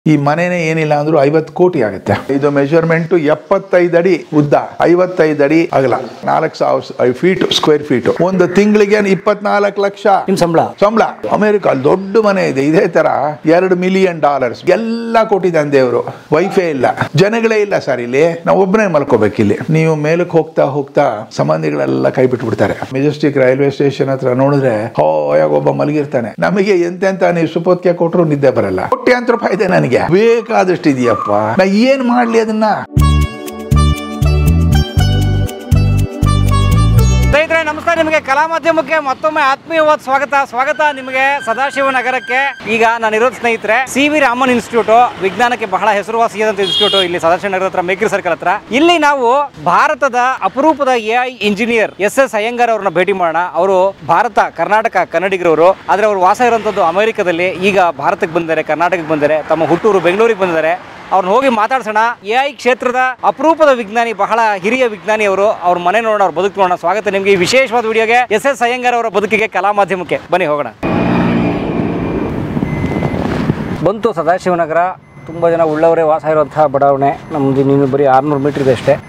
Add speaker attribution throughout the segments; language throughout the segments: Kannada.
Speaker 1: ಈ ಮನೆನೇ ಏನಿಲ್ಲ ಅಂದ್ರೂ ಐವತ್ತು ಕೋಟಿ ಆಗುತ್ತೆ ಇದು ಮೆಜರ್ಮೆಂಟ್ ಎಪ್ಪತ್ತೈದು ಅಡಿ ಉದ್ದ ಐವತ್ತೈದು ಅಡಿ ಅಗಲ ನಾಲ್ಕು ಸಾವಿರ ಫೀಟ್ ಸ್ಕ್ವೇರ್ ಫೀಟ್ ಒಂದು ತಿಂಗಳಿಗೆ ಇಪ್ಪತ್ನಾಲ್ಕು ಲಕ್ಷ
Speaker 2: ನಿಮ್ ಸಂಬಳ
Speaker 1: ಸಂಬಳ ಅಮೆರಿಕ ಅಲ್ಲಿ ದೊಡ್ಡ ಮನೆ ಇದೆ ಇದೇ ತರ ಎರಡು ಮಿಲಿಯನ್ ಡಾಲರ್ಸ್ ಎಲ್ಲ ಕೊಟ್ಟಿದ್ದಾನೆ ದೇವರು ವೈಫೈ ಇಲ್ಲ ಜನಗಳೇ ಇಲ್ಲ ಸರ್ ಇಲ್ಲಿ ನಾವು ಒಬ್ಬನೇ ಮಲ್ಕೋಬೇಕು ಇಲ್ಲಿ ನೀವು ಮೇಲಕ್ಕೆ ಹೋಗ್ತಾ ಹೋಗ್ತಾ ಸಂಬಂಧಿಗಳೆಲ್ಲ ಕೈ ಬಿಟ್ಟು ಬಿಡ್ತಾರೆ ಮೆಜೆಸ್ಟಿಕ್ ರೈಲ್ವೆ ಸ್ಟೇಷನ್ ಹತ್ರ ನೋಡಿದ್ರೆ ಹೋಯಾಗ ಒಬ್ಬ ಮಲಗಿರ್ತಾನೆ ನಮಗೆ ಎಂತೆಂತ ನೀವು ಸುಪೋತ್ಕೆ ಕೊಟ್ಟರು ನಿದ್ದೆ ಬರಲ್ಲ ಕೋಟ್ಯಾಂತರ ರೂಪಾಯಿ ಇದೆ ನನಗೆ ಬೇಕಾದಷ್ಟು ಇದೆಯಪ್ಪ ನಾ ಏನ್ ಮಾಡ್ಲಿ ಅದನ್ನ
Speaker 2: ಸ್ನೇಹಿತರೆ ನಮಸ್ಕಾರ ನಿಮಗೆ ಕಲಾ ಮಾಧ್ಯಮಕ್ಕೆ ಮತ್ತೊಮ್ಮೆ ಆತ್ಮೀಯವಾದ ಸ್ವಾಗತ ಸ್ವಾಗತ ನಿಮಗೆ ಸದಾಶಿವ ನಗರಕ್ಕೆ ಈಗ ನಾನು ಇರೋದು ಸ್ನೇಹಿತರೆ ಸಿ ವಿ ರಾಮನ್ ಇನ್ಸ್ಟಿಟ್ಯೂಟ್ ವಿಜ್ಞಾನಕ್ಕೆ ಬಹಳ ಹೆಸರುವಾಸಿಯಾದಂಥ ಇನ್ಸ್ಟಿಟ್ಯೂಟ್ ಇಲ್ಲಿ ಸದಾಶಿವ ನಗರ ಹತ್ರ ಮೇಕರಿ ಸರ್ಕಲ್ ಹತ್ರ ಇಲ್ಲಿ ನಾವು ಭಾರತದ ಅಪರೂಪದ A I engineer S S Iyengar ಅವ್ರನ್ನ ಭೇಟಿ ಮಾಡೋಣ ಅವರು ಭಾರತ ಕರ್ನಾಟಕ ಕನ್ನಡಿಗರವರು ಆದ್ರೆ ಅವರು ವಾಸ ಇರುವಂತದ್ದು ಅಮೆರಿಕದಲ್ಲಿ ಈಗ ಭಾರತಕ್ಕೆ ಬಂದಿದ್ದಾರೆ ಕರ್ನಾಟಕಕ್ಕೆ ಬಂದಿದ್ದಾರೆ ತಮ್ಮ ಹುಟ್ಟೂರು ಬೆಂಗಳೂರಿಗೆ ಬಂದಿದ್ದಾರೆ ಅವ್ರನ್ನ ಹೋಗಿ ಮಾತಾಡ್ಸೋಣ ಎ ಐ ಕ್ಷೇತ್ರದ ಅಪರೂಪದ ವಿಜ್ಞಾನಿ ಬಹಳ ಹಿರಿಯ ವಿಜ್ಞಾನಿ ಅವರು ಅವ್ರ ಮನೆ ನೋಡೋಣ ಅವ್ರ ಬದುಕು ನೋಡೋಣ ಸ್ವಾಗತ ನಿಮಗೆ ಈ ವಿಶೇಷವಾದ ವಿಡಿಯೋಗೆ ಎಸ್ ಎಸ್ ಅಯ್ಯಂಗಾರ್ ಅವರ ಬದುಕಿಗೆ ಕಲಾ ಮಾಧ್ಯಮಕ್ಕೆ ಬನ್ನಿ ಹೋಗೋಣ ಬಂತು ಸದಾಶಿವನಗರ ತುಂಬ ಜನ ಉಳ್ಳವರೇ ವಾಸ ಇರುವಂತಹ ಬಡಾವಣೆ ನಮ್ಮದು ನೀನು ಬರೀ ಆರುನೂರು ಮೀಟ್ರ್ ಇದೆ ಅಷ್ಟೇ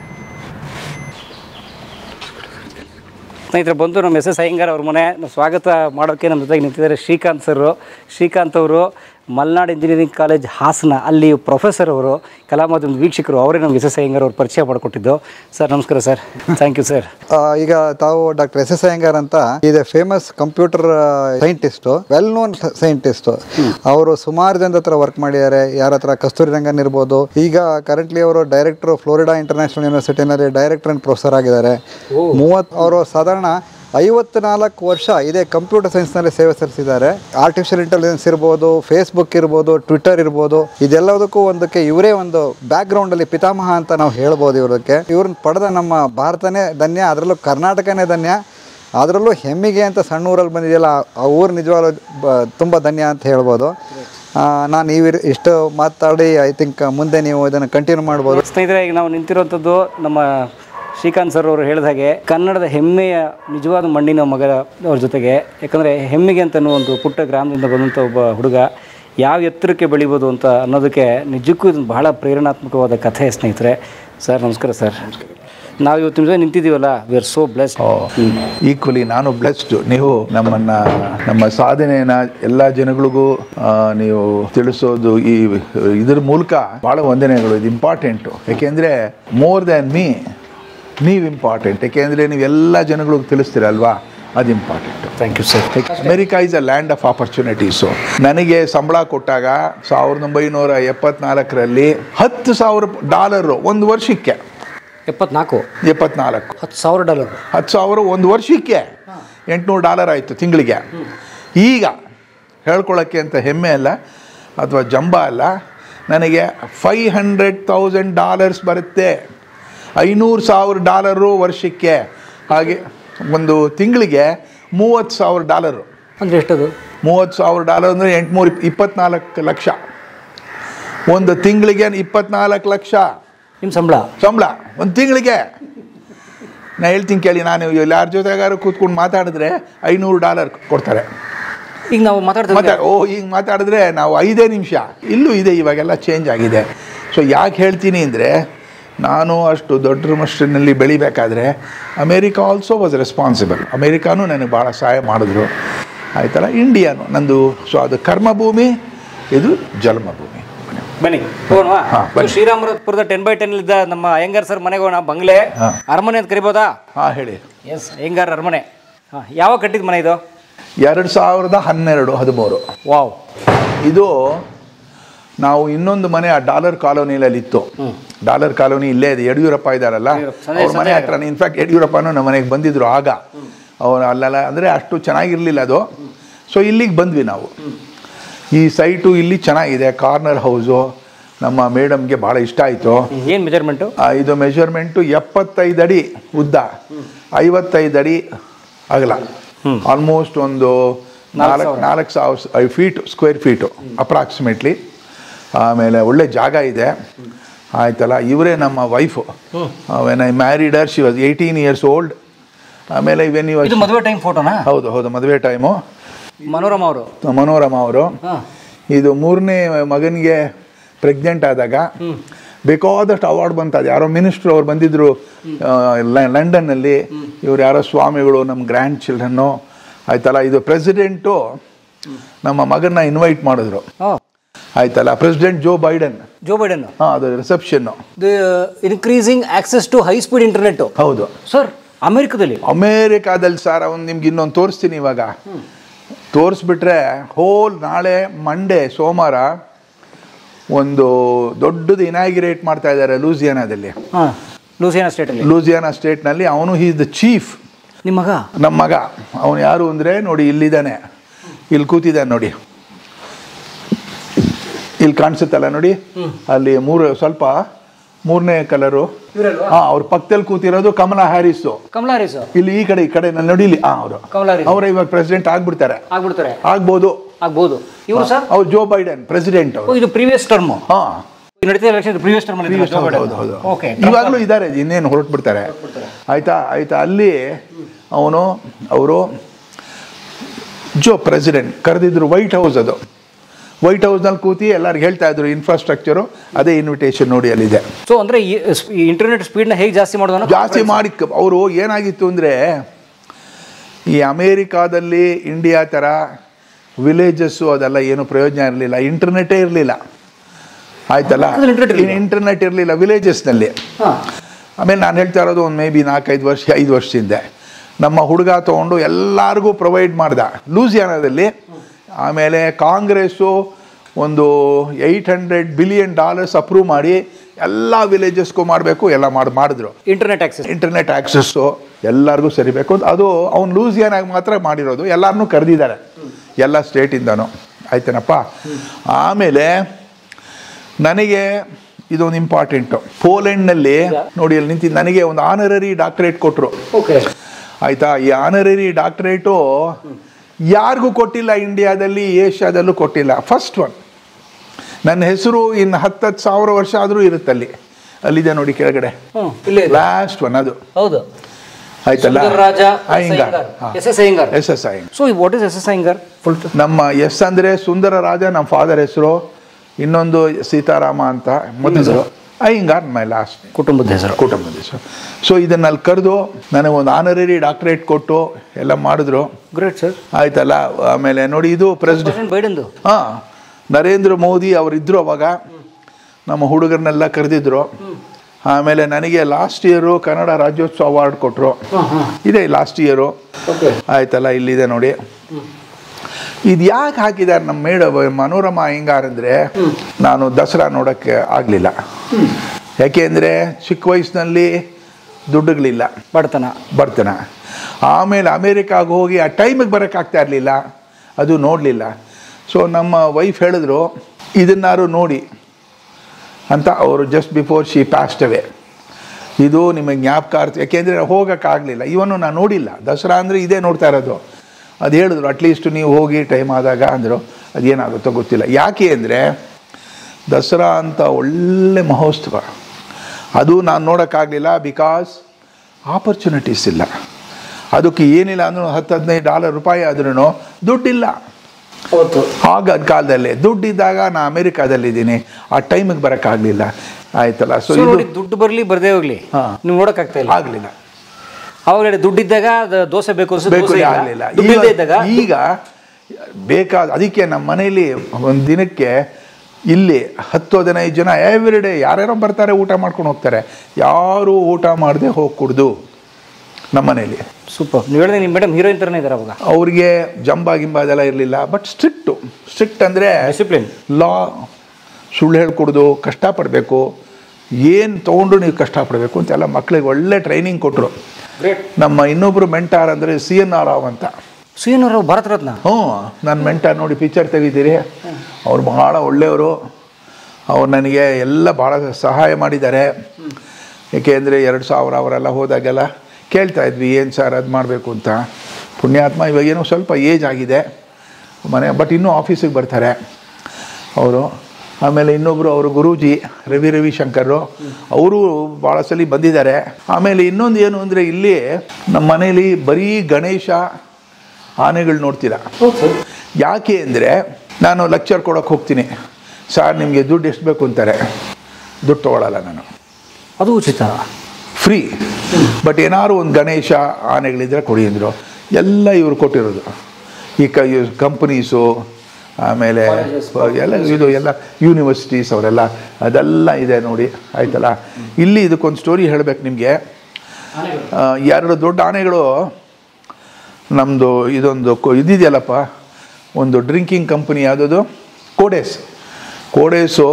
Speaker 2: ಸ್ನೇಹಿತರೆ ಬಂದು ನಮ್ಮ ಎಸ್ ಎಸ್ ಅಯ್ಯಂಗಾರ್ ಅವ್ರ ಮನೆ ನಾವು ಸ್ವಾಗತ ಮಾಡೋಕ್ಕೆ ನಮ್ಮ ಜೊತೆಗೆ ನಿಂತಿದ್ದಾರೆ ಶ್ರೀಕಾಂತ್ ಸರ್ ಶ್ರೀಕಾಂತ್ ಅವರು ಮಲ್ನಾಡ್ ಇಂಜಿನಿಯರಿಂಗ್ ಕಾಲೇಜ್ ಹಾಸನ ಅಲ್ಲಿ ಪ್ರೊಫೆಸರ್ ಅವರು ಕಲಾ ಮಾಧ್ಯಮದ ವೀಕ್ಷಕರು ಅವರೇ ನಮ್ಗೆ ಎಸ್ ಎಸ್ ಅಯ್ಯಂಗಾರ್ ಅವ್ರು ಪರಿಚಯ ಮಾಡಿಕೊಟ್ಟಿದ್ದು ಸರ್ ನಮಸ್ಕಾರ ಸರ್ ಥ್ಯಾಂಕ್ ಯು ಸರ್
Speaker 3: ಆ, ಈಗ ತಾವು ಡಾಕ್ಟರ್ ಎಸ್ ಎಸ್ ಅಯ್ಯಂಗಾರ್ ಅಂತ ಇದೆ famous computer scientist well known scientist ಅವರು ಸುಮಾರು ಜನದ ಹತ್ರ ವರ್ಕ್ ಮಾಡಿದ್ದಾರೆ ಯಾರ ಹತ್ರ ಕಸ್ತೂರಿ ರಂಗನ್ ಇರ್ಬೋದು ಈಗ ಕರೆಂಟ್ಲಿ ಅವರು ಡೈರೆಕ್ಟರ್ ಫ್ಲೋರಿಡಾ ಇಂಟರ್ನ್ಯಾಷನಲ್ ಯೂನಿವರ್ಸಿಟಿನಲ್ಲಿ ಡೈರೆಕ್ಟರ್ ಅಂಡ್ ಪ್ರೊಫೆಸರ್ ಆಗಿದ್ದಾರೆ ಮೂವತ್ ಅವರು ಸಾಧಾರಣ ಐವತ್ನಾಲ್ಕು ವರ್ಷ ಇದೇ ಕಂಪ್ಯೂಟರ್ ಸೈನ್ಸ್ನಲ್ಲಿ ಸೇವೆ ಸಲ್ಲಿಸಿದ್ದಾರೆ ಆರ್ಟಿಫಿಷಿಯಲ್ ಇಂಟೆಲಿಜೆನ್ಸ್ ಇರ್ಬೋದು ಫೇಸ್ಬುಕ್ ಇರ್ಬೋದು ಟ್ವಿಟರ್ ಇರ್ಬೋದು ಇದೆಲ್ಲದಕ್ಕೂ ಒಂದಕ್ಕೆ ಇವರೇ ಒಂದು ಬ್ಯಾಕ್ ಗ್ರೌಂಡ್ ಅಲ್ಲಿ ಪಿತಾಮಹ ಅಂತ ನಾವು ಹೇಳ್ಬೋದು ಇವ್ರಕ್ಕೆ ಇವ್ರನ್ನ ಪಡೆದ ನಮ್ಮ ಭಾರತನೇ ಧನ್ಯ ಅದರಲ್ಲೂ ಕರ್ನಾಟಕನೇ ಧನ್ಯ ಅದರಲ್ಲೂ ಹೆಮ್ಮಿಗೆ ಅಂತ ಸಣ್ಣ ಊರಲ್ಲಿ ಬಂದಿದೆಯಲ್ಲ ಆ ಊರು ನಿಜವಾಗ್ಲೂ ಬ- ತುಂಬ ಧನ್ಯ ಅಂತ ಹೇಳ್ಬೋದು ಆ, ನಾನು ಈ ವಿರ್- ಇಷ್ಟು ಮಾತಾಡಿ ಐ ಥಿಂಕ್ ಮುಂದೆ ನೀವು ಇದನ್ನು ಕಂಟಿನ್ಯೂ ಮಾಡ್ಬೋದು
Speaker 2: ಸ್ನೇಹಿತರೆ ಈಗ ನಾವು ನಿಂತಿರುವಂಥದ್ದು ನಮ್ಮ ಶ್ರೀಕಾಂತ್ ಸರ್ ಅವರು ಹೇಳಿದ ಹಾಗೆ ಕನ್ನಡದ ಹೆಮ್ಮೆಯ ನಿಜವಾದ ಮಣ್ಣಿನ ಮಗ ಅವ್ರ ಜೊತೆಗೆ ಯಾಕಂದರೆ ಹೆಮ್ಮೆಗೆ ಅಂತ ಒಂದು ಪುಟ್ಟ ಗ್ರಾಮದಿಂದ ಬಂದಂಥ ಒಬ್ಬ ಹುಡುಗ ಯಾವ ಎತ್ತರಕ್ಕೆ ಬೆಳಿಬೋದು ಅಂತ ಅನ್ನೋದಕ್ಕೆ ನಿಜಕ್ಕೂ ಇದು ಬಹಳ ಪ್ರೇರಣಾತ್ಮಕವಾದ ಕಥೆ ಸ್ನೇಹಿತರೆ ಸರ್ ನಮಸ್ಕಾರ ಸರ್ ನಾವು ಇವತ್ತು ನಿಮ್ಮ ಜೊತೆ ನಿಂತಿದ್ದೀವಲ್ಲ we are so bless
Speaker 1: equally ನಾನು ಬ್ಲೆಸ್ಡ್ ನೀವು ನಮ್ಮನ್ನ ನಮ್ಮ ಸಾಧನೆಯನ್ನ ಎಲ್ಲ ಜನಗಳಿಗೂ ಆ, ನೀವು ತಿಳಿಸೋದು ಈ ಇದ್ರ ಮೂಲಕ ಬಹಳ ವಂದನೆಗಳು ಇದು ಇಂಪಾರ್ಟೆಂಟು ಯಾಕೆಂದ್ರೆ ಮೋರ್ ದ್ಯಾನ್ ಮೀ ನೀವು ಇಂಪಾರ್ಟೆಂಟ್ ಯಾಕೆಂದ್ರೆ ನೀವು ಎಲ್ಲ ಜನಗಳಿಗೂ ತಿಳಿಸ್ತೀರಲ್ವಾ ಅದು important
Speaker 2: thank you sir
Speaker 1: America is a land of opportunities ನನಗೆ ಸಂಬಳ ಕೊಟ್ಟಾಗ ಸಾವಿರದ ಒಂಬೈನೂರ ಎಪ್ಪತ್ನಾಲ್ಕರಲ್ಲಿ ಹತ್ತು ಸಾವಿರ ಡಾಲರು ಒಂದು ವರ್ಷಕ್ಕೆ
Speaker 2: ಎಪ್ಪತ್ನಾಲ್ಕು
Speaker 1: ಎಪ್ಪತ್ನಾಲ್ಕು
Speaker 2: ಹತ್ತು ಸಾವಿರ ಡಾಲರ್
Speaker 1: ಹತ್ತು ಸಾವಿರ ಒಂದು ವರ್ಷಕ್ಕೆ ಎಂಟುನೂರು ಡಾಲರ್ ಆಯಿತು ತಿಂಗಳಿಗೆ ಈಗ ಹೇಳ್ಕೊಳ್ಳೋಕ್ಕೆ ಅಂತ ಹೆಮ್ಮೆ ಅಲ್ಲ ಅಥವಾ ಜಂಬ ಅಲ್ಲ ನನಗೆ ಫೈ ಹಂಡ್ರೆಡ್ ತೌಸಂಡ್ ಡಾಲರ್ಸ್ ಬರುತ್ತೆ ಐನೂರು ಸಾವಿರ ಡಾಲರು ವರ್ಷಕ್ಕೆ ಹಾಗೆ ಒಂದು ತಿಂಗಳಿಗೆ ಮೂವತ್ತು ಸಾವಿರ ಡಾಲರು
Speaker 2: ಅಂದರೆ ಎಷ್ಟದು
Speaker 1: ಮೂವತ್ತು ಸಾವಿರ ಡಾಲರ್ ಅಂದರೆ ಎಂಟುನೂರ ಇಪ್ಪತ್ನಾಲ್ಕು ಲಕ್ಷ ಒಂದು ತಿಂಗಳಿಗೆ ಇಪ್ಪತ್ನಾಲ್ಕು ಲಕ್ಷ
Speaker 2: ನಿಮ್ಮ ಸಂಬಳ
Speaker 1: ಸಂಬಳ ಒಂದು ತಿಂಗಳಿಗೆ ನಾ ಹೇಳ್ತೀನಿ ಕೇಳಿ ನಾನು ಯಾರ ಜೊತೆಗಾರು ಕೂತ್ಕೊಂಡು ಮಾತಾಡಿದ್ರೆ ಐನೂರು ಡಾಲರ್ ಕೊಡ್ತಾರೆ
Speaker 2: ಈಗ ನಾವು ಮಾತಾಡ್ತೀವಿ
Speaker 1: ಮಾತಾ ಓ ಈಗ ಮಾತಾಡಿದ್ರೆ ನಾವು ಐದೇ ನಿಮಿಷ ಇಲ್ಲೂ ಇದೆ ಇವಾಗೆಲ್ಲ ಚೇಂಜ್ ಆಗಿದೆ ಸೊ ಯಾಕೆ ಹೇಳ್ತೀನಿ ಅಂದರೆ ನಾನು ಅಷ್ಟು ದೊಡ್ಡ ಮಸ್ಟಿನಲ್ಲಿ ಬೆಳಿಬೇಕಾದ್ರೆ ಅಮೇರಿಕಾ ಆಲ್ಸೋ ವಾಸ್ ರೆಸ್ಪಾನ್ಸಿಬಲ್ ಅಮೇರಿಕಾನು ನನಗೆ ಭಾಳ ಸಹಾಯ ಮಾಡಿದ್ರು ಆಯ್ತಲ್ಲ ಇಂಡಿಯಾನು ನಂದು ಸೊ ಅದು ಕರ್ಮಭೂಮಿ ಇದು ಜನ್ಮಭೂಮಿ
Speaker 2: ಬನ್ನಿ ಹೋಗೋಣವಾ
Speaker 1: ಹಾ, ಬನ್ನಿ.
Speaker 2: ಶ್ರೀರಾಮಪುರದ ಟೆನ್ ಬೈ ಟೆನ್ ಇದ್ದ ನಮ್ಮ ಅಯ್ಯಂಗಾರ್ ಸರ್ ಮನೆಗೆ ಹೋಗೋಣ ಬಂಗ್ಲೆ
Speaker 1: ಹಾ.
Speaker 2: ಅರಮನೆ ಅಂತ ಕರಿಬೋದಾ
Speaker 1: ಹಾಂ ಹೇಳಿ
Speaker 2: ಎಸ್ ಅಯ್ಯಂಗಾರ್ ಅರಮನೆ ಹಾಂ ಯಾವಾಗ ಕಟ್ಟಿದ ಮನೆ ಇದು
Speaker 1: ಎರಡು ಸಾವಿರದ ಹನ್ನೆರಡು ಹದಿಮೂರು
Speaker 2: ವಾವ್
Speaker 1: ಇದು ನಾವು ಇನ್ನೊಂದು ಮನೆ ಆ ಡಾಲರ್ ಕಾಲೋನಿಯಲ್ಲಿ ಇತ್ತು ಡಾಲರ್ ಕಾಲೋನಿ ಇಲ್ಲೇ ಇದೆ ಯಡಿಯೂರಪ್ಪ ಇದ್ದಾರಲ್ಲ
Speaker 2: ಯಡಿಯೂರಪ್ಪ,
Speaker 1: ಅವ್ರ ಮನೆ ಹತ್ರ ಇನ್ಫ್ಯಾಕ್ಟ್ ಯಡಿಯೂರಪ್ಪನೂ ನಮ್ಮ ಮನೆಗೆ ಬಂದಿದ್ರು ಆಗ ಅವ್ರು ಅಲ್ಲೆಲ್ಲ ಅಂದರೆ ಅಷ್ಟು ಚೆನ್ನಾಗಿರಲಿಲ್ಲ ಅದು ಸೊ ಇಲ್ಲಿಗೆ ಬಂದ್ವಿ ನಾವು ಈ ಸೈಟು ಇಲ್ಲಿ ಚೆನ್ನಾಗಿದೆ ಕಾರ್ನರ್ ಹೌಸು ನಮ್ಮ ಮೇಡಮ್ಗೆ ಭಾಳ ಇಷ್ಟ ಆಯಿತು
Speaker 2: ಏನು ಮೆಜರ್ಮೆಂಟು
Speaker 1: ಇದು ಮೆಜರ್ಮೆಂಟು ಎಪ್ಪತ್ತೈದು ಅಡಿ ಉದ್ದ ಐವತ್ತೈದು ಅಡಿ ಅಗಲ ಆಲ್ಮೋಸ್ಟ್ ಒಂದು ನಾಲ್ಕು ನಾಲ್ಕು ಸಾವಿರ ಫೀಟ್ ಸ್ಕ್ವೇರ್ ಫೀಟು ಅಪ್ರಾಕ್ಸಿಮೇಟ್ಲಿ ಆಮೇಲೆ ಒಳ್ಳೆ ಜಾಗ ಇದೆ ಆಯ್ತಲ್ಲ ಇವರೇ ನಮ್ಮ wife when I married her she was eighteen years old ಆಮೇಲೆ ಇವೆನ್
Speaker 2: ಇದು
Speaker 1: ಇವಾಗ
Speaker 2: ಮದುವೆ ಟೈಮ್ ಫೋಟೋನಾ
Speaker 1: ಹೌದು ಹೌದು ಮದುವೆ ಟೈಮು
Speaker 2: ಮನೋರಮ ಅವರು
Speaker 1: ಮನೋರಮ ಅವರು
Speaker 2: ಹಾಂ
Speaker 1: ಇದು ಮೂರನೇ ಮಗನಿಗೆ ಪ್ರೆಗ್ನೆಂಟ್ ಆದಾಗ ಬೇಕಾದಷ್ಟು ಅವಾರ್ಡ್ ಬಂತದ್ದು ಯಾರೋ ಮಿನಿಸ್ಟ್ರು ಅವ್ರು ಬಂದಿದ್ರು ಆ, ಲ- ಲಂಡನ್ನಲ್ಲಿ ಇವ್ರು ಯಾರೋ ಸ್ವಾಮಿಗಳು ನಮ್ಮ ಗ್ರ್ಯಾಂಡ್ ಚಿಲ್ಡ್ರನ್ನು ಆಯ್ತಲ್ಲ ಇದು ಪ್ರೆಸಿಡೆಂಟು ನಮ್ಮ ಮಗನ್ನ ಇನ್ವೈಟ್ ಮಾಡಿದ್ರು ಆಯ್ತಲ್ಲ President Joe Biden
Speaker 2: Joe Biden
Speaker 1: ಹಾಂ ಅದು ರಿಸೆಪ್ಷನ್ನು
Speaker 2: increasing access to high speed internet
Speaker 1: ಹೌದು
Speaker 2: ಸರ್ ಅಮೆರಿಕದಲ್ಲಿ
Speaker 1: ಅಮೇರಿಕಾದಲ್ಲಿ ಸರ್ ಅವ್ನು ನಿಮ್ಗೆ ಇನ್ನೊಂದು ತೋರಿಸ್ತೀನಿ ಇವಾಗ ತೋರಿಸ್ಬಿಟ್ರೆ ಹೋಲ್ ನಾಳೆ ಮಂಡೇ ಸೋಮವಾರ ಒಂದು ದೊಡ್ಡದು ಇನಾಗಿರೇಟ್ ಮಾಡ್ತಾ ಇದ್ದಾರೆ ಲೂಸಿಯಾನಾದಲ್ಲಿ
Speaker 2: ಹಾಂ ಲೂಸಿಯಾನ ಸ್ಟೇಟಲ್ಲಿ
Speaker 1: ಲೂಸಿಯಾನಾ ಸ್ಟೇಟ್ನಲ್ಲಿ ಅವನು ಹೀಸ್ ದ ಚೀಫ್
Speaker 2: ನಿಮ್ಮ ಮಗ
Speaker 1: ನಮ್ಮ ಮಗ ಅವನು ಯಾರು ಅಂದರೆ ನೋಡಿ ಇಲ್ಲಿದ್ದಾನೆ ಇಲ್ಲಿ ಕೂತಿದ್ದಾನೆ ನೋಡಿ ಇಲ್ಲಿ ಕಾಣಿಸುತ್ತಲ್ಲ ನೋಡಿ ಅಲ್ಲಿ ಮೂರು ಸ್ವಲ್ಪ ಮೂರನೇ ಕಲರು
Speaker 2: ಇವ್ರಲ್ವಾ?
Speaker 1: ಹಾಂ ಅವ್ರ ಪಕ್ಕದಲ್ಲಿ ಕೂತಿರೋದು ಕಮಲಾ ಹ್ಯಾರಿಸ್ಸು
Speaker 2: ಕಮಲಾ ಹ್ಯಾರಿಸ್
Speaker 1: ಇಲ್ಲಿ ಈ ಕಡೆ ಈ ಕಡೆ ನಾನು ನೋಡಿ ಇಲ್ಲಿ ಹಾಂ ಅವರು
Speaker 2: ಕಮಲಾ ಹ್ಯಾರಿಸ್
Speaker 1: ಅವರು ಇವಾಗ ಪ್ರೆಸಿಡೆಂಟ್ ಆಗ್ಬಿಡ್ತಾರೆ
Speaker 2: ಆಗ್ಬಿಡ್ತಾರೆ
Speaker 1: ಆಗ್ಬೋದು
Speaker 2: ಆಗ್ಬೋದು ಇವರು ಸರ್
Speaker 1: ಅವ್ರು ಜೋ ಬೈಡನ್ ಪ್ರೆಸಿಡೆಂಟ್
Speaker 2: ಓ,
Speaker 1: ಅವರು
Speaker 2: ಇದು ಪ್ರೀವಿಯಸ್ ಟರ್ಮ್
Speaker 1: ಹಾ
Speaker 2: ನಡೀತಾ ಎಲೆಕ್ಷನ್ ಪ್ರೀವಿಯಸ್ ಟರ್ಮ್
Speaker 1: ಹೌದು ಹೌದು
Speaker 2: ಓಕೆ
Speaker 1: ಇವಾಗಲೂ ಇದ್ದಾರೆ ಇನ್ನೇನು ಹೊರಟ್ಬಿಡ್ತಾರೆ ಆಯ್ತಾ ಆಯ್ತಾ ಅಲ್ಲಿ ಅವನು ಅವರು ಜೋ ಪ್ರೆಸಿಡೆಂಟ್ ಕರೆದಿದ್ರು ವೈಟ್ ಹೌಸ್ ಅದು ವೈಟ್ ಹೌಸ್ನಲ್ಲಿ ಕೂತಿ ಎಲ್ಲರಿಗೂ ಹೇಳ್ತಾ ಇದ್ರು ಇನ್ಫ್ರಾಸ್ಟ್ರಕ್ಚರು ಅದೇ ಇನ್ವಿಟೇಷನ್ ನೋಡಿ ಅಲ್ಲಿದೆ
Speaker 2: ಸೊ ಅಂದ್ರೆ ಈ ಇಂಟರ್ನೆಟ್ ಸ್ಪೀಡ್ನ ಹೇಗೆ ಜಾಸ್ತಿ ಮಾಡೋದು ಅನ್ನೋ
Speaker 1: ಜಾಸ್ತಿ ಮಾಡಿ ಅವರು ಏನಾಗಿತ್ತು ಅಂದರೆ ಈ ಅಮೇರಿಕಾದಲ್ಲಿ ಇಂಡಿಯಾ ಥರ ವಿಲೇಜಸ್ಸು ಅದೆಲ್ಲ ಏನು ಪ್ರಯೋಜನ ಇರಲಿಲ್ಲ ಇಂಟರ್ನೆಟೇ ಇರಲಿಲ್ಲ ಆಯ್ತಲ್ಲ
Speaker 2: ಅದ್ರಲ್ಲಿ internet ಇರ್ಲಿಲ್ಲ?
Speaker 1: ಇಂಟರ್ನೆಟ್ ಇರಲಿಲ್ಲ ವಿಲೇಜಸ್ನಲ್ಲಿ
Speaker 2: ಹಾಂ
Speaker 1: ಆಮೇಲೆ ನಾನು ಹೇಳ್ತಾ ಇರೋದು ಒಂದು ಮೇ ಬಿ ನಾಲ್ಕೈದು ವರ್ಷ ಐದು ವರ್ಷದಿಂದ ನಮ್ಮ ಹುಡುಗ ತೊಗೊಂಡು ಎಲ್ಲರಿಗೂ ಪ್ರೊವೈಡ್ ಮಾಡ್ದ ಲೂಸಿಯಾನದಲ್ಲಿ ಆಮೇಲೆ ಕಾಂಗ್ರೆಸ್ಸು ಒಂದು eight hundred billion dollars approve ಮಾಡಿ ಎಲ್ಲ ವಿಲೇಜಸ್ಗೂ ಮಾಡಬೇಕು ಎಲ್ಲ ಮಾಡಿ ಮಾಡಿದ್ರು
Speaker 2: ಇಂಟರ್ನೆಟ್ ಆಕ್ಸೆಸ್
Speaker 1: ಇಂಟರ್ನೆಟ್ ಆಕ್ಸಸ್ಸು ಎಲ್ಲರಿಗೂ ಸರಿಬೇಕು ಅಂತ ಅದು ಅವ್ನು ಲೂಸಿಯಾನಾಗಿ ಮಾತ್ರ ಮಾಡಿರೋದು ಎಲ್ಲರನ್ನೂ ಕರೆದಿದ್ದಾರೆ ಎಲ್ಲ ಸ್ಟೇಟಿಂದನೂ ಆಯ್ತೇನಪ್ಪ ಆಮೇಲೆ ನನಗೆ ಇದೊಂದು ಇಂಪಾರ್ಟೆಂಟು ಪೋಲೆಂಡ್ನಲ್ಲಿ ನೋಡಿ ಅಲ್ಲಿ ನಿಂತಿದ್ದು ನನಗೆ ಒಂದು ಆನರರಿ ಡಾಕ್ಟರೇಟ್ ಕೊಟ್ಟರು
Speaker 2: ಓಕೆ
Speaker 1: ಆಯ್ತಾ ಈ ಆನರರಿ ಡಾಕ್ಟರೇಟು ಯಾರಿಗೂ ಕೊಟ್ಟಿಲ್ಲ ಇಂಡಿಯಾದಲ್ಲಿ ಏಷ್ಯಾದಲ್ಲೂ ಕೊಟ್ಟಿಲ್ಲ ಫಸ್ಟ್ ಒನ್ ನನ್ನ ಹೆಸರು ಇನ್ನು ಹತ್ತತ್ತು ಸಾವಿರ ವರ್ಷ ಆದರೂ ಇರುತ್ತಲ್ಲಿ ಅಲ್ಲಿದೆ ನೋಡಿ ಕೆಳಗಡೆ
Speaker 2: ಹ್ಞೂ ಇಲ್ಲೇ ಇದೆ.
Speaker 1: ಲಾಸ್ಟ್ ಒನ್ ಅದು
Speaker 2: ಹೌದು
Speaker 1: ಆಯ್ತಲ್ಲ
Speaker 2: Sundara Raja
Speaker 1: Iyengar
Speaker 2: S S Iyengar
Speaker 1: S S Iyengar
Speaker 2: so what is S S Iyengar full
Speaker 1: ನಮ್ಮ ಎಸ್ ಅಂದರೆ ಸುಂದರ ರಾಜ ನಮ್ಮ ಫಾದರ್ ಹೆಸರು ಇನ್ನೊಂದು ಸೀತಾರಾಮ ಅಂತ ಮೊದಲು ಅಯ್ಯಂಗಾರ್ ಮೈ ಲಾಸ್ಟ್
Speaker 2: ಕುಟುಂಬದ ಹೆಸರು
Speaker 1: ಕುಟುಂಬದ ಹೆಸರು ಸೊ ಇದನ್ನಲ್ಲಿ ಕರೆದು ನನಗೆ ಒಂದು ಆನರರಿ ಡಾಕ್ಟರೇಟ್ ಕೊಟ್ಟು ಎಲ್ಲ ಮಾಡಿದ್ರು
Speaker 2: ಗ್ರೇಟ್ ಸರ್
Speaker 1: ಆಯ್ತಲ್ಲ ಆಮೇಲೆ ನೋಡಿ ಇದು ಪ್ರೆಸಿಡೆಂಟ್
Speaker 2: ಪ್ರೆಸಿಡೆಂಟ್ ಬೈಡನ್ದು
Speaker 1: ಹಾಂ ನರೇಂದ್ರ ಮೋದಿ ಅವರಿದ್ದರು ಅವಾಗ ನಮ್ಮ ಹುಡುಗರನ್ನೆಲ್ಲ ಕರೆದಿದ್ರು ಆಮೇಲೆ ನನಗೆ last year Kannada Rajyotsava award ಕೊಟ್ಟರು
Speaker 2: ಹಾಂ ಹಾಂ
Speaker 1: ಇದೆ ಲಾಸ್ಟ್ ಇಯರು
Speaker 2: ಓಕೆ
Speaker 1: ಆಯ್ತಲ್ಲ ಇಲ್ಲಿದೆ ನೋಡಿ ಇದು ಯಾಕೆ ಹಾಕಿದ್ದಾರೆ ನಮ್ಮ ಮೇಡ ಮನೋರಮ ಅಯ್ಯಂಗಾರ್ ಅಂದರೆ ನಾನು ದಸರಾ ನೋಡೋಕ್ಕೆ ಆಗಲಿಲ್ಲ ಯಾಕೆಂದರೆ ಚಿಕ್ಕ ವಯಸ್ಸಿನಲ್ಲಿ ದುಡ್ಡುಗಳಿಲ್ಲ
Speaker 2: ಬಡತನ
Speaker 1: ಬರ್ತಾನೆ ಆಮೇಲೆ ಅಮೇರಿಕಾಗೆ ಹೋಗಿ ಆ ಟೈಮಿಗೆ ಬರೋಕ್ಕಾಗ್ತಾ ಇರಲಿಲ್ಲ ಅದು ನೋಡಲಿಲ್ಲ ಸೊ ನಮ್ಮ ವೈಫ್ ಹೇಳಿದ್ರು ಇದನ್ನಾರು ನೋಡಿ ಅಂತ ಅವರು just before she passed away ಇದು ನಿಮಗೆ ಜ್ಞಾಪಕ ಅರ್ಥ ಯಾಕೆಂದರೆ ಹೋಗೋಕ್ಕಾಗಲಿಲ್ಲ ಇವನು ನಾನು ನೋಡಿಲ್ಲ ದಸರಾ ಅಂದರೆ ಇದೇ ನೋಡ್ತಾ ಇರೋದು ಅದು ಹೇಳಿದ್ರು ಅಟ್ಲೀಸ್ಟ್ ನೀವು ಹೋಗಿ ಟೈಮ್ ಆದಾಗ ಅಂದರು ಅದೇನಾಗುತ್ತೋ ಗೊತ್ತಿಲ್ಲ ಯಾಕೆ ಅಂದರೆ ದಸರಾ ಅಂತ ಒಳ್ಳೆ ಮಹೋತ್ಸವ ಅದು ನಾನು ನೋಡೋಕ್ಕಾಗಲಿಲ್ಲ ಬಿಕಾಸ್ ಆಪರ್ಚುನಿಟೀಸ್ ಇಲ್ಲ ಅದಕ್ಕೆ ಏನಿಲ್ಲ ಅಂದ್ರೂ ಹತ್ತು ಹದಿನೈದು ಡಾಲರ್ ರೂಪಾಯಿ ಆದ್ರೂ ದುಡ್ಡಿಲ್ಲ
Speaker 2: ಹೌದು
Speaker 1: ಆಗ ಕಾಲದಲ್ಲಿ ದುಡ್ಡಿದ್ದಾಗ ನಾ ಅಮೇರಿಕಾದಲ್ಲಿದ್ದೀನಿ ಆ ಟೈಮಿಗೆ ಬರೋಕ್ಕಾಗಲಿಲ್ಲ ಆಯ್ತಲ್ಲ ಸೊ
Speaker 2: ಸೊ
Speaker 1: ಇದು
Speaker 2: ನೋಡಿ ದುಡ್ಡು ಬರಲಿ ಬರದೇ ಹೋಗ್ಲಿ
Speaker 1: ಹಾ.
Speaker 2: ನೀವು ನೋಡೋಕ್ಕಾಗ್ತಾ ಇಲ್ಲ
Speaker 1: ಆಗಲಿಲ್ಲ
Speaker 2: ಅವಾಗ ಹೇಳಿ ದುಡ್ಡಿದ್ದಾಗ ಅದು ದೋಸೆ ಬೇಕು ಅನ್ಸುತ್ತೆ,
Speaker 1: ಬೇಕು
Speaker 2: ದೋಸೆ ಇಲ್ಲ.
Speaker 1: ಆಗಲಿಲ್ಲ
Speaker 2: ದುಡ್ಡು ಇಲ್ದೇ ಇದ್ದಾಗ
Speaker 1: ಈಗ ಬೇಕಾದ ಅದಕ್ಕೆ ನಮ್ಮ ಮನೆಯಲ್ಲಿ ಒಂದು ದಿನಕ್ಕೆ ಇಲ್ಲಿ ಹತ್ತು ಹದಿನೈದು ಜನ ಎವ್ರಿ ಡೇ ಯಾರ್ಯಾರೋ ಬರ್ತಾರೆ ಊಟ ಮಾಡ್ಕೊಂಡು ಹೋಗ್ತಾರೆ ಯಾರು ಊಟ ಮಾಡದೆ ಹೋಗಿ ಕುಡ್ದು ನಮ್ಮ ಮನೇಲಿ
Speaker 2: ಸೂಪರ್ ನೀವು ಹೇಳಿದ್ರೆ ನಿಮ್ಮ ಮೇಡಮ್ ಹೀರೋಯಿನ್ ಥರನೇ ಇದ್ದಾರೆ ಅವಾಗ
Speaker 1: ಅವ್ರಿಗೆ ಜಂಬ ಗಿಂಬ ಅದೆಲ್ಲ ಇರಲಿಲ್ಲ ಬಟ್ ಸ್ಟ್ರಿಕ್ಟು ಸ್ಟ್ರಿಕ್ಟ್ ಅಂದರೆ
Speaker 2: ಡಿಸಿಪ್ಲಿನ್
Speaker 1: ಲಾ ಸುಳ್ಳು ಹೇಳ್ಕೊಡ್ದು ಕಷ್ಟಪಡಬೇಕು ಏನು ತೊಗೊಂಡು ನೀವು ಕಷ್ಟಪಡಬೇಕು ಅಂತೆಲ್ಲ ಮಕ್ಕಳಿಗೆ ಒಳ್ಳೆ ಟ್ರೈನಿಂಗ್ ಕೊಟ್ಟರು
Speaker 2: ಗ್ರೇಟ್
Speaker 1: ನಮ್ಮ ಇನ್ನೊಬ್ಬರು ಮೆಂಟಾರ್ ಅಂದರೆ ಸಿ ಎನ್ ಆರ್ ರಾವ್ ಅಂತ
Speaker 2: ಸುಯನವರು ಭಾರತ ರತ್ನ
Speaker 1: ಹ್ಞೂ ನನ್ನ ಮೆಂಟಾರ್ ನೋಡಿ ಪಿಕ್ಚರ್ ತೆಗಿತೀರಿ ಅವ್ರು ಭಾಳ ಒಳ್ಳೆಯವರು ಅವ್ರು ನನಗೆ ಎಲ್ಲ ಭಾಳ ಸಹಾಯ ಮಾಡಿದ್ದಾರೆ ಏಕೆಂದರೆ ಎರಡು ಸಾವಿರ ಅವರೆಲ್ಲ ಹೋದಾಗೆಲ್ಲ ಕೇಳ್ತಾ ಇದ್ವಿ ಏನು ಸರ್ ಅದು ಮಾಡಬೇಕು ಅಂತ ಪುಣ್ಯಾತ್ಮ ಇವಾಗೇನೋ ಸ್ವಲ್ಪ ಏಜ್ ಆಗಿದೆ ಮನೆ ಬಟ್ ಇನ್ನೂ ಆಫೀಸಿಗೆ ಬರ್ತಾರೆ ಅವರು ಆಮೇಲೆ ಇನ್ನೊಬ್ಬರು ಅವರು ಗುರೂಜಿ ರವಿ ರವಿಶಂಕರು ಅವರು ಭಾಳ ಸಲ ಬಂದಿದ್ದಾರೆ ಆಮೇಲೆ ಇನ್ನೊಂದು ಏನು ಅಂದರೆ ಇಲ್ಲಿ ನಮ್ಮ ಮನೇಲಿ ಬರೀ ಗಣೇಶ ಆನೆಗಳು ನೋಡ್ತೀರಾ ಯಾಕೆ ಅಂದರೆ ನಾನು ಲೆಕ್ಚರ್ ಕೊಡೋಕೆ ಹೋಗ್ತೀನಿ ಸರ್ ನಿಮಗೆ ದುಡ್ಡು ಎಷ್ಟು ಬೇಕು ಅಂತಾರೆ ದುಡ್ಡು ತೊಗೊಳಲ್ಲ ನಾನು
Speaker 2: ಅದು ಉಚಿತ
Speaker 1: ಫ್ರೀ ಬಟ್ ಏನಾದ್ರು ಒಂದು ಗಣೇಶ ಆನೆಗಳಿದ್ರೆ ಕೊಡಿ ಅಂದರು ಎಲ್ಲ ಇವರು ಕೊಟ್ಟಿರೋದು ಈ ಕ ಕಂಪ್ನೀಸು ಆಮೇಲೆ ಎಲ್ಲ ಇದು ಎಲ್ಲ ಯೂನಿವರ್ಸಿಟೀಸ್ ಅವರೆಲ್ಲ ಅದೆಲ್ಲ ಇದೆ ನೋಡಿ ಆಯ್ತಲ್ಲ ಇಲ್ಲಿ ಇದಕ್ಕೊಂದು ಸ್ಟೋರಿ ಹೇಳಬೇಕು ನಿಮಗೆ ಎರಡು ದೊಡ್ಡ ಆನೆಗಳು ನಮ್ಮದು ಇದೊಂದು ಕೊ- ಇದಿದೆಯಲ್ಲಪ್ಪ ಒಂದು ಡ್ರಿಂಕಿಂಗ್ ಕಂಪನಿ ಯಾವುದದು ಕೋಡೇಸ್ ಕೋಡೇಸು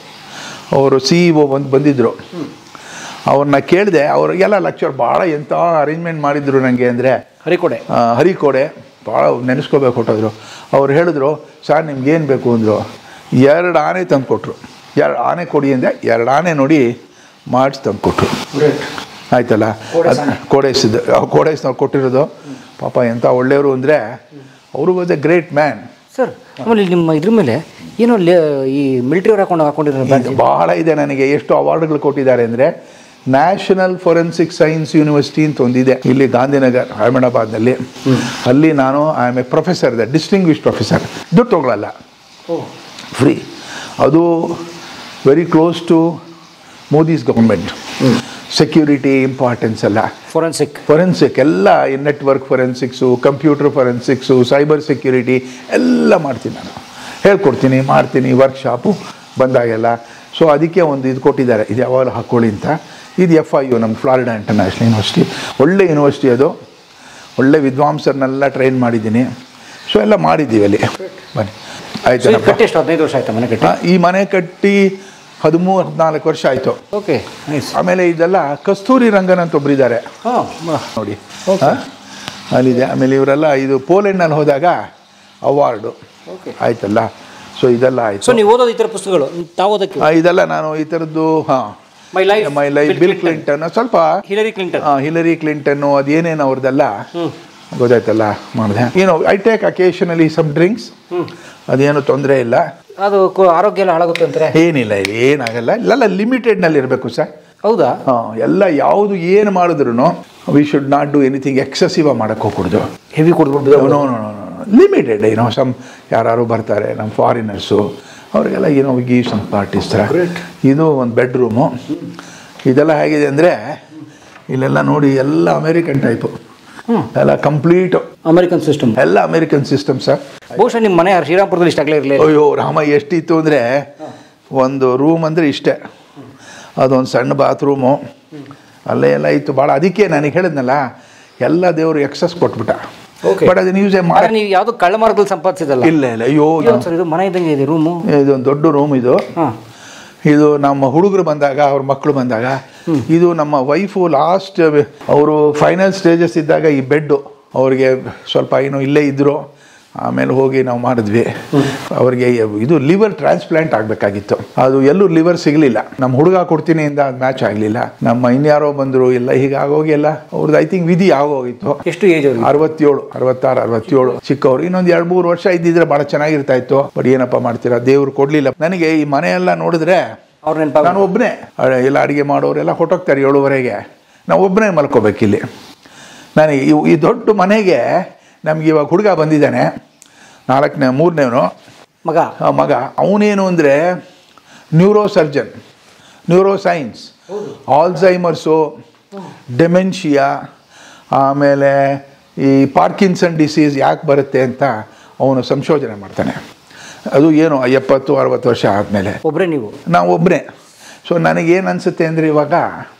Speaker 1: ಅವರು ಸಿ ಇ ಒ ಬಂದು ಬಂದಿದ್ದರು ಅವ್ರನ್ನ ಕೇಳಿದೆ ಅವ್ರಿಗೆಲ್ಲ ಲೆಕ್ಚರ್ ಭಾಳ ಎಂಥ ಅರೇಂಜ್ಮೆಂಟ್ ಮಾಡಿದ್ರು ನನಗೆ ಅಂದರೆ
Speaker 2: ಹರಿಕೊಡೆ
Speaker 1: ಹರಿಕೋಡೆ ಭಾಳ ನೆನೆಸ್ಕೋಬೇಕು ಹೊಟ್ಟೋದ್ರು ಅವ್ರು ಹೇಳಿದ್ರು ಸರ್ ನಿಮ್ಗೇನು ಬೇಕು ಅಂದರು ಎರಡು ಆನೆ ತಂದು ಕೊಟ್ಟರು ಎರಡು ಆನೆ ಕೊಡಿ ಅಂದೆ ಎರಡು ಆನೆ ನೋಡಿ ಮಾಡಿಸಿ ತಂದು ಕೊಟ್ಟರು ಆಯ್ತಲ್ಲ ಕೋಡೇಸಿದ್ದು ಕೋಡೇಸ್ನವ್ರು ಕೊಟ್ಟಿರೋದು ಪಾಪ ಎಂಥ ಒಳ್ಳೆಯವರು ಅಂದರೆ ಅವರು was a great man
Speaker 2: sir ಆಮೇಲೆ ನಿಮ್ಮ ಇದ್ರ ಮೇಲೆ ಏನೋ ಲೇ ಈ ಮಿಲಿಟರಿ ಅವ್ರು ಹಾಕೊಂಡು ಹಾಕೊಂಡಿರೋ ಬ್ಯಾಡ್ಜ್
Speaker 1: ಬಹಳ ಇದೆ ನನಗೆ ಎಷ್ಟು ಅವಾರ್ಡ್ಗಳು ಕೊಟ್ಟಿದ್ದಾರೆ ಅಂದರೆ ನ್ಯಾಷನಲ್ ಫೊರೆನ್ಸಿಕ್ ಸೈನ್ಸ್ ಯೂನಿವರ್ಸಿಟಿ ಅಂತ ಒಂದಿದೆ ಇಲ್ಲಿ ಗಾಂಧಿನಗರ್ ಅಹಮದಾಬಾದ್ನಲ್ಲಿ ಅಲ್ಲಿ ನಾನು ಐ ಆಮ್ ಎ ಪ್ರೊಫೆಸರ್ ಇದೆ ಡಿಸ್ಟಿಂಗ್ವಿಶ್ ಪ್ರೊಫೆಸರ್ ದುಡ್ಡು ತಗೊಳ್ಳಲ್ಲ ಫ್ರೀ ಅದು very close to Modi's government security importance ಎಲ್ಲ
Speaker 2: ಫೊರೆನ್ಸಿಕ್
Speaker 1: ಫೊರೆನ್ಸಿಕ್ ಎಲ್ಲ ಈ network forensics computer forensics cyber security ಎಲ್ಲ ಮಾಡ್ತೀನಿ ನಾನು ಹೇಳ್ಕೊಡ್ತೀನಿ ಮಾಡ್ತೀನಿ ವರ್ಕ್ಶಾಪು ಬಂದಾಗೆಲ್ಲ ಸೊ ಅದಕ್ಕೆ ಒಂದು ಇದು ಕೊಟ್ಟಿದ್ದಾರೆ ಇದು ಯಾವಾಗಲೂ ಹಾಕ್ಕೊಳ್ಳಿ ಅಂತ ಇದು ಎಫ್ ಐ ಯು ನಮ್ಮ ಫ್ಲಾರಿಡಾ ಇಂಟರ್ನ್ಯಾಷನಲ್ ಯೂನಿವರ್ಸಿಟಿ ಒಳ್ಳೆ ಯೂನಿವರ್ಸಿಟಿ ಅದು ಒಳ್ಳೆ ವಿದ್ವಾಂಸರನ್ನೆಲ್ಲ ಟ್ರೈನ್ ಮಾಡಿದ್ದೀನಿ ಸೊ ಎಲ್ಲ ಮಾಡಿದ್ದೀವಿ ಅಲ್ಲಿ ಬನ್ನಿ ಆಯ್ತೇನಪ್ಪ
Speaker 2: ಕಟ್ಟಿ ಎಷ್ಟು ಹದಿನೈದು ವರ್ಷ ಆಯ್ತಾ ಮನೆ ಕಟ್ಟಿ
Speaker 1: ಆ, ಈ ಮನೆ ಕಟ್ಟಿ ಹದಿಮೂರು ಹದಿನಾಲ್ಕು ವರ್ಷ ಆಯಿತು
Speaker 2: ಓಕೆ ನೈಸ್
Speaker 1: ಆಮೇಲೆ ಇದೆಲ್ಲ ಕಸ್ತೂರಿ ರಂಗನ್ ಅಂತ ಒಬ್ಬರಿದ್ದಾರೆ
Speaker 2: ಹಾಂ
Speaker 1: ನೋಡಿ ಹಾ? ಅಲ್ಲಿದೆ ಆಮೇಲೆ ಇವರೆಲ್ಲ ಇದು ಪೋಲೆಂಡ್ನಲ್ಲಿ ಹೋದಾಗ ಅವಾರ್ಡು
Speaker 2: ಓಕೆ
Speaker 1: ಆಯ್ತಲ್ಲ ಸೊ ಇದೆಲ್ಲ
Speaker 2: ಸೊ
Speaker 1: ಆಯಿತು
Speaker 2: ನೀವು ಓದೋದು ಈ ಥರ ಪುಸ್ತಕಗಳು ತಾವು ಓದೋಕ್ಕೆ
Speaker 1: ಇದೆಲ್ಲ ನಾನು ಈ ಥರದ್ದು ಹಾಂ
Speaker 2: my life
Speaker 1: my life Bill Clinton ಸ್ವಲ್ಪ
Speaker 2: ಹಿಲರಿ ಕ್ಲಿಂಟನ್
Speaker 1: ಆ, ಹಿಲರಿ ಕ್ಲಿಂಟನ್ನು ಅದೇನೇನು ಅವ್ರದ್ದೆಲ್ಲ ಗೊತ್ತಾಯ್ತಲ್ಲ ಮಾಡಿದೆ ಏನು I take occasionally some drinks ಅದೇನು ತೊಂದರೆ ಇಲ್ಲ
Speaker 2: ಅದು ಕೊ- ಆರೋಗ್ಯ ಎಲ್ಲ ಹಾಳಾಗುತ್ತೆ ಅಂತಾರೆ
Speaker 1: ಏನಿಲ್ಲ ಇಲ್ಲಿ ಏನಾಗಲ್ಲ ಇಲ್ಲೆಲ್ಲ ಲಿಮಿಟೆಡ್ನಲ್ಲಿ ಇರಬೇಕು ಸರ್
Speaker 2: ಹೌದಾ
Speaker 1: ಹಾಂ ಎಲ್ಲ ಯಾವುದು ಏನು ಮಾಡಿದ್ರು we should not do anything excessive ಮಾಡಕ್ಕೆ ಹೋಗ್ಕೊಡ್ದು
Speaker 2: ಹೆವಿ ಕುಡಿದ್ಬಿಟ್ಟು
Speaker 1: ನೋ ನೋ ನೋ ಲಿಮಿಟೆಡ್ ಏನೋ ಸಮ್ ಯಾರು ಬರ್ತಾರೆ ನಮ್ಮ ಫಾರಿನರ್ಸು ಅವರಿಗೆಲ್ಲ ಏನೋ ಗಿ ಸಮ್ ಪಾರ್ಟೀಸ್ ಥರ ಇದು ಒಂದು ಬೆಡ್ರೂಮು ಇದೆಲ್ಲ ಹೇಗಿದೆ ಅಂದರೆ ಇಲ್ಲೆಲ್ಲ ನೋಡಿ ಎಲ್ಲ ಅಮೇರಿಕನ್ ಟೈಪು ಎಲ್ಲ ಕಂಪ್ಲೀಟ್
Speaker 2: ಅಮೆರಿಕನ್ ಸಿಸ್ಟಮ್
Speaker 1: ಎಲ್ಲ ಅಮೇರಿಕನ್ ಸಿಸ್ಟಮ್ ಸರ್
Speaker 2: ಬಹುಶಃ ನಿಮ್ಮ ಮನೆ ಶ್ರೀರಾಮ್ಪುರದಲ್ಲಿ ಇಷ್ಟಾಗಲೇ ಇರಲಿಲ್ಲ
Speaker 1: ಅಯ್ಯೋ ರಾಮ ಎಷ್ಟಿತ್ತು ಅಂದರೆ ಒಂದು ರೂಮ್ ಅಂದರೆ ಇಷ್ಟೇ ಅದೊಂದು ಸಣ್ಣ ಬಾತ್ರೂಮು ಅಲ್ಲೇ ಎಲ್ಲ ಇತ್ತು ಭಾಳ ಅದಕ್ಕೆ ನನಗೆ ಹೇಳಿದ್ನಲ್ಲ ಎಲ್ಲ ದೇವರು ಎಕ್ಸಸ್ ಕೊಟ್ಬಿಟ್ಟ
Speaker 2: Okay.
Speaker 1: ಬಟ್ ಅದನ್ನ ಯೂಸೇ ಮಾಡಿ
Speaker 2: ನೀವು ಯಾವುದು ಕಳ್ಳ ಮಾರ್ಗದಲ್ಲಿ ಸಂಪಾದಿಸಿದಲ್ಲ
Speaker 1: ಇಲ್ಲ ಇಲ್ಲ ಅಯ್ಯೋ
Speaker 2: ಸರ್ ಇದು ಮನೆ ಇದ್ದಂಗೆ ಇದೆ ರೂಮು
Speaker 1: ಇದೊಂದು ದೊಡ್ಡ ರೂಮ್ ಇದು
Speaker 2: ಹಾಂ
Speaker 1: ಇದು ನಮ್ಮ ಹುಡುಗರು ಬಂದಾಗ ಅವ್ರ ಮಕ್ಕಳು ಬಂದಾಗ ಇದು ನಮ್ಮ ವೈಫು ಲಾಸ್ಟ್ ಅವರು ಫೈನಲ್ ಸ್ಟೇಜಸ್ ಇದ್ದಾಗ ಈ ಬೆಡ್ಡು ಅವ್ರಿಗೆ ಸ್ವಲ್ಪ ಏನು ಇಲ್ಲೇ ಇದ್ದರು ಆಮೇಲೆ ಹೋಗಿ ನಾವು ಮಾಡಿದ್ವಿ ಅವ್ರಿಗೆ ಇದು ಲಿವರ್ ಟ್ರಾನ್ಸ್ಪ್ಲಾಂಟ್ ಆಗಬೇಕಾಗಿತ್ತು ಅದು ಎಲ್ಲೂ ಲಿವರ್ ಸಿಗಲಿಲ್ಲ ನಮ್ಮ ಹುಡುಗ ಕೊಡ್ತೀನಿ ಇಂದ ಅದು ಮ್ಯಾಚ್ ಆಗಲಿಲ್ಲ ನಮ್ಮ ಇನ್ಯಾರೋ ಬಂದರು ಎಲ್ಲ ಹೀಗೆ ಆಗೋಗಿ ಎಲ್ಲ ಅವ್ರದ್ದು ಐ ಥಿಂಕ್ ವಿಧಿ ಆಗೋಗಿತ್ತು
Speaker 2: ಎಷ್ಟು ಏಜ್ ಅವ್ರಿಗೆ
Speaker 1: ಅರವತ್ತೇಳು ಅರವತ್ತಾರು ಅರವತ್ತೇಳು ಚಿಕ್ಕವರು ಇನ್ನೊಂದು ಎರಡು ಮೂರು ವರ್ಷ ಇದ್ದಿದ್ರೆ ಭಾಳ ಚೆನ್ನಾಗಿರ್ತಾ ಇತ್ತು ಬಟ್ ಏನಪ್ಪ ಮಾಡ್ತೀರಾ ದೇವ್ರು ಕೊಡಲಿಲ್ಲ ನನಗೆ ಈ ಮನೆಯೆಲ್ಲ ನೋಡಿದ್ರೆ
Speaker 2: ಅವ್ರ ನೆನಪಾಗ
Speaker 1: ನಾನು ಒಬ್ಬನೇ ಎಲ್ಲ ಅಡುಗೆ ಮಾಡೋರೆಲ್ಲ ಹೊಟ್ಟೋಗ್ತಾರೆ ಏಳುವರೆಗೆ ನಾವು ಒಬ್ಬನೇ ಮಲ್ಕೋಬೇಕಿಲ್ಲಿ ನನಗೆ ಇವ್- ಈ ದೊಡ್ಡ ಮನೆಗೆ ನಮ್ಗೆ ಇವಾಗ ಹುಡುಗ ಬಂದಿದ್ದಾನೆ ನಾಲ್ಕನೇ ಮೂರನೇವನು
Speaker 2: ಮಗ
Speaker 1: ಮಗ ಅವನೇನು ಅಂದರೆ neuro surgeon neuro science Alzheimer's dementia ಆಮೇಲೆ ಈ ಪಾರ್ಕಿನ್ಸನ್ ಡಿಸೀಸ್ ಯಾಕೆ ಬರುತ್ತೆ ಅಂತ ಅವನು ಸಂಶೋಧನೆ ಮಾಡ್ತಾನೆ ಅದು ಏನು ಎಪ್ಪತ್ತು ಅರವತ್ತು ವರ್ಷ ಆದಮೇಲೆ
Speaker 2: ಒಬ್ಬರೇ ನೀವು
Speaker 1: ನಾವು ಒಬ್ಬನೇ ಸೊ ನನಗೇನು ಅನಿಸುತ್ತೆ ಅಂದರೆ ಇವಾಗ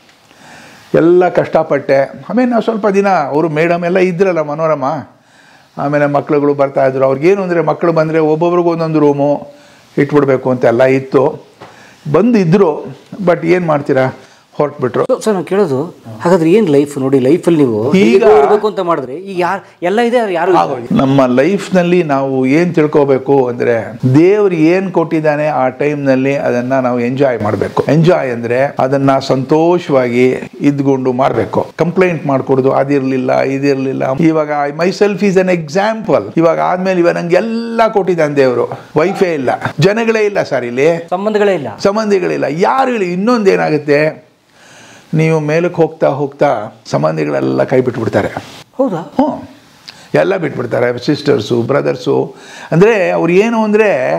Speaker 1: ಎಲ್ಲ ಕಷ್ಟಪಟ್ಟೆ ಆಮೇಲೆ ನಾವು ಸ್ವಲ್ಪ ದಿನ ಅವರು ಮೇಡಮ್ ಎಲ್ಲ ಇದ್ರಲ್ಲ ಮನೋರಮ ಆಮೇಲೆ ಮಕ್ಳುಗಳು ಬರ್ತಾಯಿದ್ರು ಅವ್ರಿಗೇನು ಅಂದರೆ ಮಕ್ಕಳು ಬಂದರೆ ಒಬ್ಬೊಬ್ರಿಗೂ ಒಂದೊಂದು ರೂಮು ಇಟ್ಬಿಡ್ಬೇಕು ಅಂತ ಎಲ್ಲ ಇತ್ತು ಬಂದು ಇದ್ದರು ಬಟ್ ಏನು ಮಾಡ್ತೀರಾ ಹೊರಟ್ಬಿಟ್ರು
Speaker 2: ಸರ್ ನಾನು ಕೇಳೋದು ಹಾಗಾದ್ರೆ ಏನು ಲೈಫ್ ನೋಡಿ ಲೈಫಲ್ಲಿ ನೀವು
Speaker 1: ಈಗ-
Speaker 2: ಇರಬೇಕು ಅಂತ ಮಾಡಿದ್ರೆ ಈಗ ಯಾರು ಎಲ್ಲ ಇದೆ ಆದ್ರೆ ಯಾರು ಇಲ್ಲ.
Speaker 1: ನಮ್ಮ ಲೈಫ್ನಲ್ಲಿ ನಾವು ಏನು ತಿಳ್ಕೋಬೇಕು ಅಂದರೆ ದೇವ್ರು ಏನು ಕೊಟ್ಟಿದ್ದಾನೆ ಆ ಟೈಮ್ನಲ್ಲಿ ಅದನ್ನ ನಾವು ಎಂಜಾಯ್ ಮಾಡಬೇಕು ಎಂಜಾಯ್ ಅಂದರೆ ಅದನ್ನ ಸಂತೋಷವಾಗಿ ಇದ್ಕೊಂಡು ಮಾಡಬೇಕು ಕಂಪ್ಲೇಂಟ್ ಮಾಡ್ಕೊಡುದು ಅದಿರಲಿಲ್ಲ ಇದಿರಲಿಲ್ಲ ಇವಾಗ myself is an example ಇವಾಗ ಆದ್ಮೇಲೆ ಇವಾಗ ನಂಗೆ ಎಲ್ಲ ಕೊಟ್ಟಿದ್ದಾನೆ ದೇವರು ವೈಫೇ ಇಲ್ಲ ಜನಗಳೇ ಇಲ್ಲ ಸರ್ ಇಲ್ಲಿ
Speaker 2: ಸಂಬಂಧಗಳೇ ಇಲ್ಲ
Speaker 1: ಸಂಬಂಧಿಗಳಿಲ್ಲ ಯಾರು ಹೇಳಿ ಇನ್ನೊಂದೇನಾಗುತ್ತೆ ನೀವು ಮೇಲಕ್ಕೆ ಹೋಗ್ತಾ ಹೋಗ್ತಾ ಸಂಬಂಧಿಗಳೆಲ್ಲ ಕೈ ಬಿಟ್ಬಿಡ್ತಾರೆ
Speaker 2: ಹೌದಾ
Speaker 1: ಹ್ಞೂ ಎಲ್ಲ ಬಿಟ್ಬಿಡ್ತಾರೆ ಸಿಸ್ಟರ್ಸು ಬ್ರದರ್ಸು ಅಂದರೆ ಅವ್ರು ಏನು ಅಂದರೆ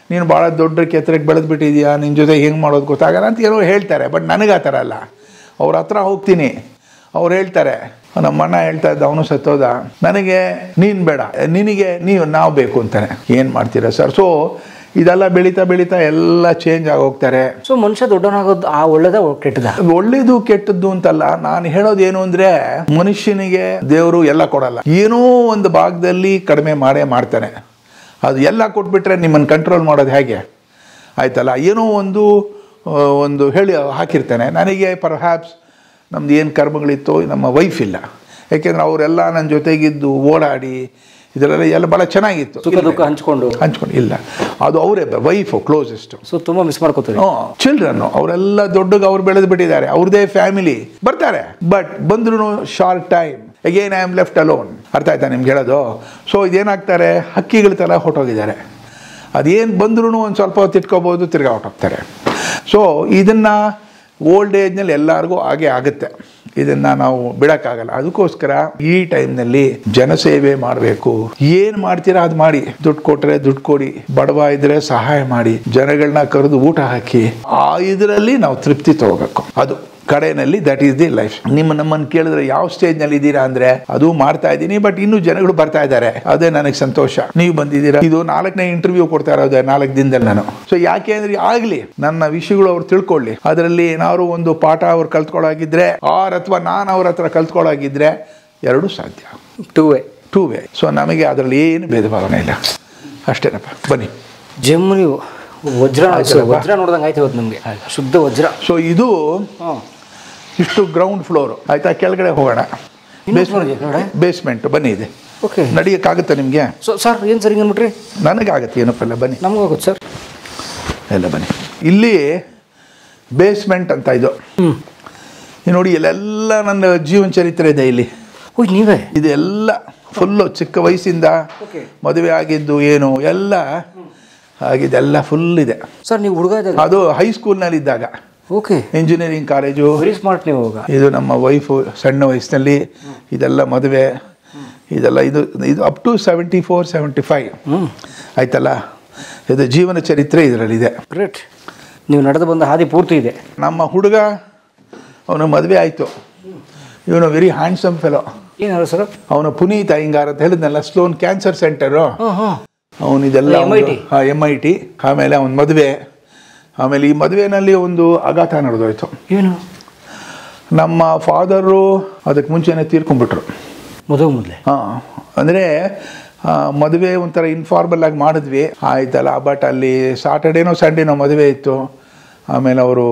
Speaker 1: ನೀನು ಭಾಳ ದೊಡ್ಡ ಕೆತ್ತರಕ್ಕೆ ಬೆಳೆದು ಬಿಟ್ಟಿದ್ಯಾ ನಿನ್ನ ಜೊತೆ ಹೆಂಗೆ ಮಾಡೋದು ಗೊತ್ತಾಗಲ್ಲ ಅಂತ ಏನೋ ಹೇಳ್ತಾರೆ ಬಟ್ ನನಗೆ ಆ ಥರ ಅಲ್ಲ ಅವ್ರ ಹತ್ರ ಹೋಗ್ತೀನಿ ಅವ್ರು ಹೇಳ್ತಾರೆ ನಮ್ಮ ಅಣ್ಣ ಹೇಳ್ತಾ ಇದ್ದ ಅವನು ಸತ್ತೋದ ನನಗೆ ನೀನು ಬೇಡ ನಿನಗೆ ನೀವು ನಾವು ಬೇಕು ಅಂತಾನೆ ಏನು ಮಾಡ್ತೀರಾ ಸರ್ ಸೊ ಇದೆಲ್ಲ ಬೆಳೀತಾ ಬೆಳೀತಾ ಎಲ್ಲ ಚೇಂಜ್ ಆಗೋಗ್ತಾರೆ
Speaker 2: ಸೊ ಮನುಷ್ಯ ದೊಡ್ಡವನಾಗೋದು ಆ ಒಳ್ಳೇದ ಕೆಟ್ಟದ
Speaker 1: ಒಳ್ಳೇದು ಕೆಟ್ಟದ್ದು ಅಂತಲ್ಲ ನಾನು ಹೇಳೋದು ಏನು ಅಂದ್ರೆ ಮನುಷ್ಯನಿಗೆ ದೇವರು ಎಲ್ಲ ಕೊಡಲ್ಲ ಏನೋ ಒಂದು ಭಾಗದಲ್ಲಿ ಕಡಿಮೆ ಮಾಡೇ ಮಾಡ್ತಾನೆ ಅದು ಎಲ್ಲ ಕೊಟ್ಬಿಟ್ರೆ ನಿಮ್ಮನ್ನು ಕಂಟ್ರೋಲ್ ಮಾಡೋದು ಹೇಗೆ ಆಯ್ತಲ್ಲ ಏನೋ ಒಂದು ಆ, ಒಂದು ಹೇಳಿ ಹಾಕಿರ್ತಾನೆ ನನಗೆ ಪರ್ ಹ್ಯಾಪ್ಸ್ ನಮ್ದು ಏನು ಕರ್ಮಗಳಿತ್ತು ನಮ್ಮ ವೈಫ್ ಇಲ್ಲ ಯಾಕೆಂದ್ರೆ ಅವರೆಲ್ಲ ನನ್ನ ಜೊತೆಗಿದ್ದು ಓಡಾಡಿ ಇದರಲ್ಲ ಎಲ್ಲ ಭಾಳ ಚೆನ್ನಾಗಿತ್ತು
Speaker 2: ಸುಖ ದುಃಖ ಹಂಚ್ಕೊಂಡು
Speaker 1: ಹಂಚ್ಕೊಂಡು ಇಲ್ಲ ಅದು ಅವರೇ ವೈಫು ಕ್ಲೋಸೆಸ್ಟು
Speaker 2: ಸೊ ತುಂಬಾ ಮಿಸ್ ಮಾಡ್ಕೋತೀವಿ
Speaker 1: ಚಿಲ್ಡ್ರನ್ ಅವರೆಲ್ಲ ದೊಡ್ಡಗೆ ಅವ್ರು ಬೆಳೆದು ಬಿಟ್ಟಿದ್ದಾರೆ ಅವ್ರದೇ ಫ್ಯಾಮಿಲಿ ಬರ್ತಾರೆ ಬಟ್ ಬಂದ್ರು short time again I am left alone ಅರ್ಥ ಆಯ್ತಾ ನಿಮ್ಗೆ ಹೇಳೋದು ಸೊ ಇದೇನಾಗ್ತಾರೆ ಹಕ್ಕಿಗಳ ಥರ ಹೊಟ್ಟೋಗಿದ್ದಾರೆ ಅದೇನು ಬಂದ್ರೂ ಒಂದು ಸ್ವಲ್ಪ ಹೊತ್ತು ಇಟ್ಕೋಬೋದು ತಿರ್ಗಾ ಹೊಟ್ಟೋಗ್ತಾರೆ ಸೊ ಇದನ್ನು ಓಲ್ಡ್ ಏಜ್ನಲ್ಲಿ ಎಲ್ಲರಿಗೂ ಹಾಗೆ ಆಗುತ್ತೆ ಇದನ್ನು ನಾವು ಬಿಡೋಕ್ಕಾಗಲ್ಲ ಅದಕ್ಕೋಸ್ಕರ ಈ ಟೈಮ್ನಲ್ಲಿ ಜನಸೇವೆ ಮಾಡಬೇಕು ಏನು ಮಾಡ್ತೀರಾ ಅದು ಮಾಡಿ ದುಡ್ಡು ಕೊಟ್ಟರೆ ದುಡ್ಡು ಕೊಡಿ ಬಡವ ಇದ್ರೆ ಸಹಾಯ ಮಾಡಿ ಜನಗಳನ್ನ ಕರೆದು ಊಟ ಹಾಕಿ ಆ ಇದರಲ್ಲಿ ನಾವು ತೃಪ್ತಿ ತಗೋಬೇಕು ಅದು ಕಡೆಯಲ್ಲಿ ದಟ್ ಈಸ್ ದಿ ಲೈಫ್ ನಿಮ್ಮ ನಮ್ಮನ್ನು ಕೇಳಿದ್ರೆ ಯಾವ ಸ್ಟೇಜ್ ನಲ್ಲಿ ಇದ್ದೀರಾ ಅಂದ್ರೆ ಅದು ಮಾಡ್ತಾ ಇದ್ದೀನಿ ಬಟ್ ಇನ್ನೂ ಜನಗಳು ಬರ್ತಾ ಇದ್ದಾರೆ ಅದೇ ನನಗೆ ಸಂತೋಷ ನೀವು ಬಂದಿದ್ದೀರಾ ಇದು ನಾಲ್ಕನೇ ಇಂಟರ್ವ್ಯೂ ಕೊಡ್ತಾ ಇರೋದು ನಾಲ್ಕು ದಿನದಲ್ಲಿ ನಾನು ಸೊ ಯಾಕೆ ಅಂದ್ರೆ ಆಗ್ಲಿ ನನ್ನ ವಿಷಯಗಳು ಅವ್ರು ತಿಳ್ಕೊಳ್ಳಿ ಅದರಲ್ಲಿ ಏನಾದ್ರು ಒಂದು ಪಾಠ ಅವ್ರು ಕಲ್ತ್ಕೊಳ್ಳಾಗಿದ್ರೆ ಆರ್ ಅಥವಾ ನಾನು ಅವ್ರ ಹತ್ರ ಕಲ್ತ್ಕೊಳ್ಳಾಗಿದ್ರೆ ಎರಡೂ ಸಾಧ್ಯ
Speaker 2: two way
Speaker 1: two way so ನಮಗೆ ಅದರಲ್ಲಿ ಏನು ಭೇದ ಭಾವನೆ ಇಲ್ಲ ಅಷ್ಟೇನಪ್ಪ ಬನ್ನಿ
Speaker 2: ಜಮ್ಮು ವಜ್ರ
Speaker 1: ಆಯ್ತಲ್ಲಪ್ಪ.
Speaker 2: ವಜ್ರ ನೋಡ್ದಂಗೆ ಆಯ್ತು ಇವತ್ತು ನಮಗೆ ಶುದ್ಧ ವಜ್ರ
Speaker 1: ಸೊ ಇದು
Speaker 2: ಹಾಂ
Speaker 1: ಇಷ್ಟು ಗ್ರೌಂಡ್ ಫ್ಲೋರ್ ಆಯ್ತಾ ಕೆಳಗಡೆ ಹೋಗೋಣ
Speaker 2: ಇನ್ನೊಂದು floor ಇದೆಯಾ ಕೆಳಗಡೆ?
Speaker 1: ಬೇಸ್ಮೆಂಟ್ ಬನ್ನಿ ಇದೆ
Speaker 2: ಓಕೆ
Speaker 1: ನಡಿಯೋಕ್ಕಾಗುತ್ತಾ ನಿಮಗೆ
Speaker 2: ಸೊ ಸರ್ ಏನು ಸರ್ ಹಿಂಗೆ ಅಂದ್ಬಿಟ್ರಿ
Speaker 1: ನನಗಾಗತ್ತೆ ಏನಪ್ಪ ಎಲ್ಲ ಬನ್ನಿ
Speaker 2: ನಮಗೋಗುತ್ತೆ ಸರ್
Speaker 1: ಎಲ್ಲ ಬನ್ನಿ ಇಲ್ಲಿ ಬೇಸ್ಮೆಂಟ್ ಅಂತ ಇದು
Speaker 2: ಹ್ಞೂ
Speaker 1: ಈ ನೋಡಿ ಇಲ್ಲೆಲ್ಲ ನನ್ನ ಜೀವನ ಚರಿತ್ರೆ ಇದೆ ಇಲ್ಲಿ
Speaker 2: ಓಯ್ ನೀವೇ
Speaker 1: ಇದೆಲ್ಲ ಫುಲ್ಲು ಚಿಕ್ಕ ವಯಸ್ಸಿಂದ
Speaker 2: ಓಕೆ
Speaker 1: ಮದುವೆ ಆಗಿದ್ದು ಏನು ಎಲ್ಲ ಆಗಿದೆಲ್ಲ ಫುಲ್ ಇದೆ
Speaker 2: ಸರ್ ನೀವು ಹುಡುಗ ಇದ್ದಾಗ
Speaker 1: ಅದು ಹೈಸ್ಕೂಲ್ನಲ್ಲಿ ಇದ್ದಾಗ
Speaker 2: okay
Speaker 1: engineering college
Speaker 2: very smart ನೀವು ಹೋಗ
Speaker 1: ಇದು ನಮ್ಮ ವೈಫು ಸಣ್ಣ ವಯಸ್ಸಿನಲ್ಲಿ ಇದೆಲ್ಲ ಮದುವೆ ಇದೆಲ್ಲ ಇದು ಇದು up to seventy four seventy five
Speaker 2: ಹ್ಞೂ
Speaker 1: ಆಯ್ತಲ್ಲ ಇದು ಜೀವನ ಚರಿತ್ರೆ ಇದರಲ್ಲಿದೆ
Speaker 2: ಗ್ರೇಟ್ ನೀವು ನಡೆದು ಬಂದ ಹಾದಿ ಪೂರ್ತಿ ಇದೆ
Speaker 1: ನಮ್ಮ ಹುಡುಗ ಅವನು ಮದುವೆ ಆಯಿತು ಇವನು ವೆರಿ ಹ್ಯಾಂಡ್ಸಮ್ ಫೆಲೋ
Speaker 2: ಏನು ಸರ್
Speaker 1: ಅವನು ಪುನೀತ್ ಅಯ್ಯಂಗಾರ್ ಅಂತ ಹೇಳಿದ್ನಲ್ಲ ಸ್ಲೋನ್ ಕ್ಯಾನ್ಸರ್ ಸೆಂಟರು
Speaker 2: ಹಾಂ ಹಾಂ
Speaker 1: ಅವನು ಇದೆಲ್ಲ
Speaker 2: MIT?
Speaker 1: ಎಮ್ ಐ ಟಿ ಆಮೇಲೆ ಅವನ ಮದುವೆ ಆಮೇಲೆ ಈ ಮದುವೆನಲ್ಲಿ ಒಂದು ಆಘಾತ ನಡೆದೋಯ್ತು
Speaker 2: ಏನು
Speaker 1: ನಮ್ಮ ಫಾದರು ಅದಕ್ಕೆ ಮುಂಚೆನೇ ತೀರ್ಕೊಂಡ್ಬಿಟ್ರು
Speaker 2: ಮದುವೆ ಮೊದಲೇ
Speaker 1: ಹಾಂ ಅಂದರೆ ಮದುವೆ ಒಂಥರ ಇನ್ಫಾರ್ಮಲ್ ಆಗಿ ಮಾಡಿದ್ವಿ ಆಯ್ತಲ್ಲ ಬಟ್ ಅಲ್ಲಿ ಸಾಟರ್ಡೇನೋ ಸಂಡೇನೋ ಮದುವೆ ಇತ್ತು ಆಮೇಲೆ ಅವರು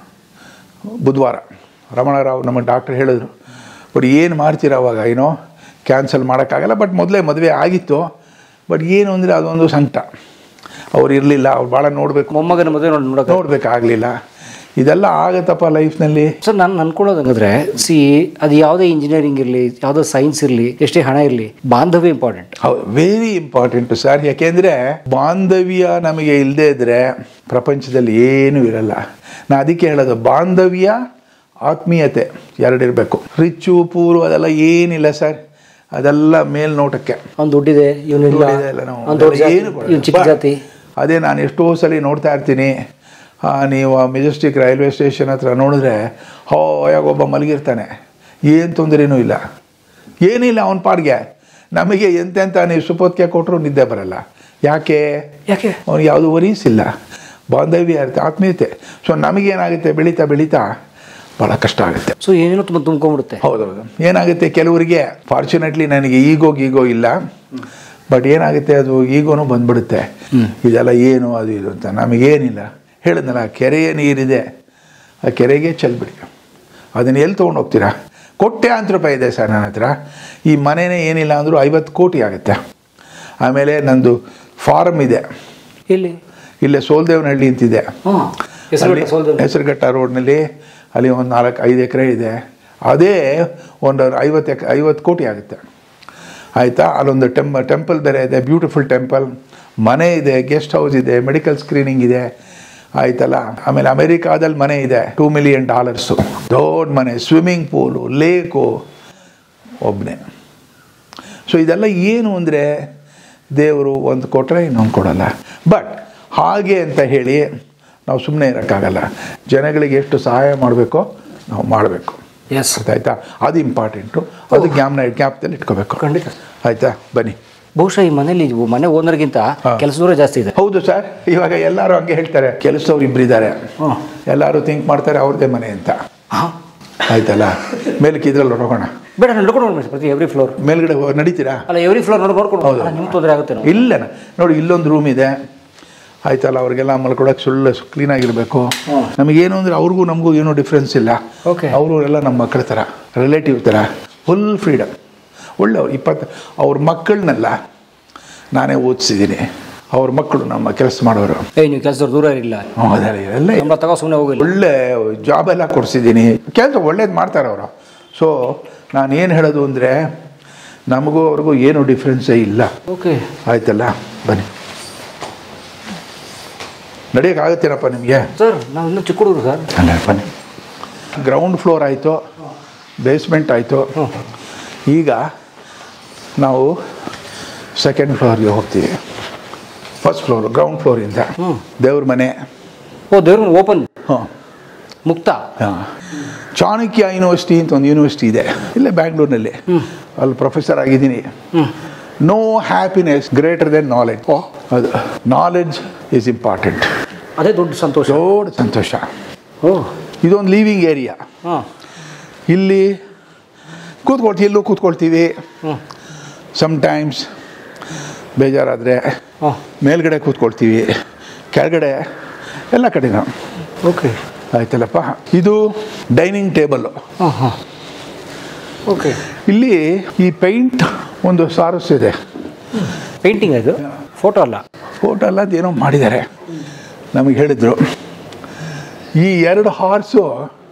Speaker 1: ಬುಧವಾರ ರಮಣರಾವ್ ನಮ್ಮ ಡಾಕ್ಟ್ರ್ ಹೇಳಿದ್ರು ಬಟ್ ಏನು ಮಾಡ್ತೀರ ಅವಾಗ ಏನೋ ಕ್ಯಾನ್ಸಲ್ ಮಾಡೋಕ್ಕಾಗಲ್ಲ ಬಟ್ ಮೊದಲೇ ಮದುವೆ ಆಗಿತ್ತು ಬಟ್ ಏನು ಅಂದರೆ ಅದೊಂದು ಸಂಕಟ ಅವ್ರು ಇರಲಿಲ್ಲ ಅವ್ರು ಭಾಳ ನೋಡಬೇಕು
Speaker 2: ಮೊಮ್ಮಗನ ಮದುವೆ ನೋಡಿ ನೋಡೋಕೆ
Speaker 1: ನೋಡಬೇಕಾಗಲಿಲ್ಲ ಇದೆಲ್ಲ ಆಗತ್ತಪ್ಪ ಲೈಫ್ನಲ್ಲಿ
Speaker 2: ಸರ್ ನಾನು ಅನ್ಕೊಳ್ಳೋದು ಹಂಗಂದ್ರೆ ಸಿ ಅದು ಯಾವುದೇ ಇಂಜಿನಿಯರಿಂಗ್ ಇರಲಿ ಯಾವುದೋ ಸೈನ್ಸ್ ಇರಲಿ ಎಷ್ಟೇ ಹಣ ಇರಲಿ ಬಾಂಧವ್ಯ ಇಂಪಾರ್ಟೆಂಟ್
Speaker 1: ಹೌದು ವೆರಿ ಇಂಪಾರ್ಟೆಂಟ್ ಸರ್ ಯಾಕೆಂದರೆ ಬಾಂಧವ್ಯ ನಮಗೆ ಇಲ್ಲದೇ ಇದ್ದರೆ ಪ್ರಪಂಚದಲ್ಲಿ ಏನೂ ಇರಲ್ಲ ನಾ ಅದಕ್ಕೆ ಹೇಳೋದು ಬಾಂಧವ್ಯ ಆತ್ಮೀಯತೆ ಎರಡಿರಬೇಕು ರಿಚ್ಚು ಪೂರು ಅದೆಲ್ಲ ಏನಿಲ್ಲ ಸರ್ ಅದೆಲ್ಲ ಮೇಲ್ನೋಟಕ್ಕೆ
Speaker 2: ಅವ್ನು ದುಡ್ಡಿದೆ ಇವನಿಲ್ಲ
Speaker 1: ದುಡ್ಡಿದೆ ಎಲ್ಲ ನಾವು
Speaker 2: ಅವ್ನು ದೊಡ್ಡ ಜಾತಿ
Speaker 1: ಏನು ಕೊಡಲ್ಲ.
Speaker 2: ಇವ್ನು ಚಿಕ್ಕ
Speaker 1: ಬಾ.
Speaker 2: ಜಾತಿ
Speaker 1: ಅದೇ ನಾನು ಎಷ್ಟೋ ಸಲ ನೋಡ್ತಾ ಇರ್ತೀನಿ ಆ, ನೀವು ಮೆಜೆಸ್ಟಿಕ್ ರೈಲ್ವೆ ಸ್ಟೇಷನ್ ಹತ್ರ ನೋಡಿದ್ರೆ ಹೋಯಾಗ ಒಬ್ಬ ಮಲಗಿರ್ತಾನೆ ಏನು ತೊಂದರೆನೂ ಇಲ್ಲ ಏನಿಲ್ಲ ಅವನ ಪಾಡ್ಗೆ ನಮಗೆ ಎಂತೆಂತ ನೀವು ಸುಪೋತ್ಕೆ ಕೊಟ್ಟರು ನಿದ್ದೆ ಬರಲ್ಲ ಯಾಕೆ
Speaker 2: ಯಾಕೆ
Speaker 1: ಅವ್ನಿಗೆ ಯಾವುದು ವರೀಸ್ ಇಲ್ಲ ಬಾಂಧವ್ಯ ಇರುತ್ತೆ ಆತ್ಮೀಯತೆ ಸೊ ನಮಗೇನಾಗುತ್ತೆ ಬೆಳೀತಾ ಬೆಳೀತಾ ಭಾಳ ಕಷ್ಟ ಆಗುತ್ತೆ
Speaker 2: ಸೊ ಏನೇನೋ ತುಂಬ ತುಂಬ್ಕೊಂಡ್ಬಿಡುತ್ತೆ
Speaker 1: ಹೌದೌದು ಏನಾಗುತ್ತೆ ಕೆಲವರಿಗೆ ಫಾರ್ಚುನೇಟ್ಲಿ ನನಗೆ ಈಗೋ ಗೀಗೋ ಇಲ್ಲ ಬಟ್ ಏನಾಗುತ್ತೆ ಅದು ಈಗೋನು ಬಂದ್ಬಿಡುತ್ತೆ ಇದೆಲ್ಲ ಏನು ಅದು ಇದು ಅಂತ ನಮಗೇನಿಲ್ಲ ಹೇಳಿದ್ನಲ್ಲ ಕೆರೆಯ ನೀರಿದೆ ಆ ಕೆರೆಗೆ ಚೆಲ್ಬಿಡಿ ಅದನ್ನು ಎಲ್ಲಿ ತೊಗೊಂಡು ಹೋಗ್ತೀರಾ ಕೋಟ್ಯಾಂತರ ರೂಪಾಯಿ ಇದೆ ಸರ್ ನನ್ನ ಹತ್ರ ಈ ಮನೆನೇ ಏನಿಲ್ಲ ಅಂದರೂ ಐವತ್ತು ಕೋಟಿ ಆಗುತ್ತೆ ಆಮೇಲೆ ನಂದು ಫಾರಮ್ ಇದೆ
Speaker 2: ಎಲ್ಲಿ
Speaker 1: ಇಲ್ಲೇ ಸೋಲ್ದೇವನಹಳ್ಳಿ ಅಂತಿದೆ
Speaker 2: ಹಾಂ ಹೆಸರು ಸೋಲ್ದ
Speaker 1: ಹೆಸರುಘಟ್ಟ ರೋಡ್ನಲ್ಲಿ ಅಲ್ಲಿ ಒಂದು ನಾಲ್ಕು ಐದು ಎಕರೆ ಇದೆ ಅದೇ ಒಂದು ಐವತ್ತು ಎಕ್ ಐವತ್ತು ಕೋಟಿ ಆಗುತ್ತೆ ಆಯಿತಾ ಅಲ್ಲೊಂದು ಟೆಂಪ್ ಟೆಂಪಲ್ ಬೇರೆ ಇದೆ ಬ್ಯೂಟಿಫುಲ್ ಟೆಂಪಲ್ ಮನೆ ಇದೆ ಗೆಸ್ಟ್ ಹೌಸ್ ಇದೆ ಮೆಡಿಕಲ್ ಸ್ಕ್ರೀನಿಂಗ್ ಇದೆ ಆಯ್ತಲ್ಲ ಆಮೇಲೆ ಅಮೆರಿಕಾದಲ್ಲಿ ಮನೆ ಇದೆ ಟೂ ಮಿಲಿಯನ್ ಡಾಲರ್ಸು ದೊಡ್ಡ ಮನೆ ಸ್ವಿಮ್ಮಿಂಗ್ ಪೂಲು ಲೇಕು ಒಬ್ಬನೇ ಸೊ ಇದೆಲ್ಲ ಏನು ಅಂದರೆ ದೇವರು ಒಂದು ಕೊಟ್ಟರೆ ಇನ್ನೊಂದು ಕೊಡಲ್ಲ ಬಟ್ ಹಾಗೆ ಅಂತ ಹೇಳಿ ನಾವು ಸುಮ್ಮನೆ ಇರೋಕ್ಕಾಗಲ್ಲ ಜನಗಳಿಗೆ ಎಷ್ಟು ಸಹಾಯ ಮಾಡಬೇಕೋ ನಾವು ಮಾಡಬೇಕು
Speaker 2: ಎಸ್
Speaker 1: ಅರ್ಥ ಆಯ್ತಾ ಅದು ಇಂಪಾರ್ಟೆಂಟು ಅದು ಜ್ಞಾಪನ ಜ್ಞಾಪದಲ್ಲಿ ಇಟ್ಕೋಬೇಕು
Speaker 2: ಖಂಡಿತ
Speaker 1: ಆಯ್ತಾ ಬನ್ನಿ
Speaker 2: ಬಹುಶಃ ಈ ಮನೇಲಿ ಇವು ಮನೆ ಓನರ್ಗಿಂತ
Speaker 1: ಹಾ.
Speaker 2: ಕೆಲಸದವರೇ ಜಾಸ್ತಿ ಇದೆ
Speaker 1: ಹೌದು ಸರ್ ಇವಾಗ ಎಲ್ಲರೂ ಹಂಗೆ ಹೇಳ್ತಾರೆ ಕೆಲಸದವ್ರು ಇಬ್ಬರಿದ್ದಾರೆ
Speaker 2: ಹ್ಮ್.
Speaker 1: ಎಲ್ಲರೂ ಥಿಂಕ್ ಮಾಡ್ತಾರೆ ಅವ್ರದ್ದೇ ಮನೆ ಅಂತ
Speaker 2: ಹಾಂ
Speaker 1: ಆಯ್ತಲ್ಲ ಮೇಲಕ್ಕೆ ಇದ್ರಲ್ಲಿ ಹೋಗೋಣ
Speaker 2: ಬೇಡ ನಡ್ಕೊಂಡು ಹೋಗ್ಬೇಕು ಪ್ರತಿ ಎವ್ರಿ ಫ್ಲೋರ್
Speaker 1: ಮೇಲ್ಗಡೆ ಹೋ- ನಡೀತೀರಾ
Speaker 2: ಅಲ್ಲ ಎವ್ರಿ ಫ್ಲೋರ್ ನೋಡಿ ನೋಡ್ಕೊಂಡು
Speaker 1: ಹೌದು.
Speaker 2: ನಿಮ್ಮ ತೊಂದರೆ ಆಗುತ್ತೆ ನಾವು
Speaker 1: ಇಲ್ಲ ನೋಡಿ ಇಲ್ಲೊಂದು ರೂಮ್ ಇದೆ ಆಯ್ತಲ್ಲ ಅವ್ರಿಗೆಲ್ಲ ಮಲ್ಕೊಳಕ್ಕೆ ಸುಳ್ಳು ಕ್ಲೀನಾಗಿರಬೇಕು
Speaker 2: ಹ್ಮ್.
Speaker 1: ನಮಗೇನು ಅಂದರೆ ಅವ್ರಿಗೂ ನಮಗೂ ಏನೂ ಡಿಫ್ರೆನ್ಸ್ ಇಲ್ಲ
Speaker 2: Okay.
Speaker 1: ಅವರು ಎಲ್ಲ ನಮ್ಮ ಮಕ್ಕಳ ಥರ ರಿಲೇಟಿವ್ ಥರ ಫುಲ್ ಫ್ರೀಡಮ್ ಒಳ್ಳೆಯವ್ರು ಇಪ್ಪತ್ತು ಅವ್ರ ಮಕ್ಕಳನ್ನೆಲ್ಲ ನಾನೇ ಓದಿಸಿದ್ದೀನಿ ಅವ್ರ ಮಕ್ಕಳು ನಮ್ಮ ಕೆಲಸ ಮಾಡೋರು
Speaker 2: ಏಯ್ ನೀವು ಕೆಲಸದವ್ರು ದೂರ ಇರಲಿಲ್ಲ
Speaker 1: ಹ್ಮ್, ಅದೆಲ್ಲ ಎಲ್ಲ
Speaker 2: ಸಂಬಳ ತಗೋ ಸುಮ್ಮನೆ ಹೋಗಿಲ್ಲ
Speaker 1: ಒಳ್ಳೆ ಜಾಬ್ ಎಲ್ಲ ಕೊಡಿಸಿದ್ದೀನಿ ಕೆಲಸ ಒಳ್ಳೇದು ಮಾಡ್ತಾರೆ ಅವರು ಸೊ ನಾನು ಏನು ಹೇಳೋದು ಅಂದರೆ ನಮಗೂ ಅವ್ರಿಗೂ ಏನು ಡಿಫ್ರೆನ್ಸೇ ಇಲ್ಲ
Speaker 2: ಓಕೆ
Speaker 1: ಆಯ್ತಲ್ಲ ಬನ್ನಿ ನಡೆಯೋಕ್ಕಾಗತ್ತೇನಪ್ಪ ನಿಮಗೆ
Speaker 2: ಸರ್ ನಾವು ಇನ್ನೂ ಚಿಕ್ಕ ಹುಡುಗರು ಸರ್
Speaker 1: ಅಲ್ಲ ಬನ್ನಿ ಗ್ರೌಂಡ್ ಫ್ಲೋರ್ ಆಯಿತು ಬೇಸ್ಮೆಂಟ್ ಆಯಿತು ಈಗ ನಾವು ಸೆಕೆಂಡ್ ಫ್ಲೋರ್ಗೆ ಹೋಗ್ತೀವಿ ಫಸ್ಟ್ ಫ್ಲೋರ್ ಗ್ರೌಂಡ್ ಫ್ಲೋರಿಂದ
Speaker 2: ಹ್ಮ್.
Speaker 1: ದೇವ್ರ ಮನೆ
Speaker 2: ಓ ದೇವ್ರ ಓಪನ್
Speaker 1: ಹಾಂ
Speaker 2: ಮುಕ್ತ
Speaker 1: ಹಾಂ ಚಾಣಕ್ಯ ಯೂನಿವರ್ಸಿಟಿ ಅಂತ ಒಂದು ಯೂನಿವರ್ಸಿಟಿ ಇದೆ ಇಲ್ಲೇ ಬ್ಯಾಂಗ್ಳೂರಿನಲ್ಲಿ ಅಲ್ಲಿ ಪ್ರೊಫೆಸರ್ ಆಗಿದ್ದೀನಿ
Speaker 2: ಹ್ಞೂ
Speaker 1: no happiness greater than knowledge
Speaker 2: ಓ.
Speaker 1: ಅದು ನಾಲೆಡ್ಜ್ ಈಸ್ ಇಂಪಾರ್ಟೆಂಟ್
Speaker 2: ಅದೇ ದೊಡ್ಡ ಸಂತೋಷ
Speaker 1: ದೊಡ್ಡ ಸಂತೋಷ
Speaker 2: ಓ
Speaker 1: ಇದೊಂದು ಲೀವಿಂಗ್ ಏರಿಯಾ
Speaker 2: ಹಾಂ
Speaker 1: ಇಲ್ಲಿ ಕೂತ್ಕೊಳ್ತೀವಿ ಎಲ್ಲೂ ಕೂತ್ಕೊಳ್ತೀವಿ
Speaker 2: ಹ್ಞೂ
Speaker 1: ಸಮ್ಟೈಮ್ಸ್ ಬೇಜಾರಾದರೆ
Speaker 2: ಹಾಂ
Speaker 1: ಮೇಲ್ಗಡೆ ಕೂತ್ಕೊಳ್ತೀವಿ ಕೆಳಗಡೆ ಎಲ್ಲ ಕಡೆ ನಾವು
Speaker 2: ಓಕೆ
Speaker 1: ಆಯ್ತಲ್ಲಪ್ಪ ಇದು ಡೈನಿಂಗ್ ಟೇಬಲ್ಲು
Speaker 2: ಹಾಂ ಹಾಂ ಓಕೆ
Speaker 1: ಇಲ್ಲಿ ಈ ಪೈಂಟ್ ಒಂದು ಸಾರಸ್ ಇದೆ
Speaker 2: ಪೇಂಟಿಂಗ್ ಇದು ಫೋಟೋ ಅಲ್ಲ
Speaker 1: ಫೋಟೋ ಎಲ್ಲ ಅದೇನೋ ಮಾಡಿದ್ದಾರೆ ನಮಗೆ ಹೇಳಿದರು ಈ ಎರಡು ಹಾರ್ಸು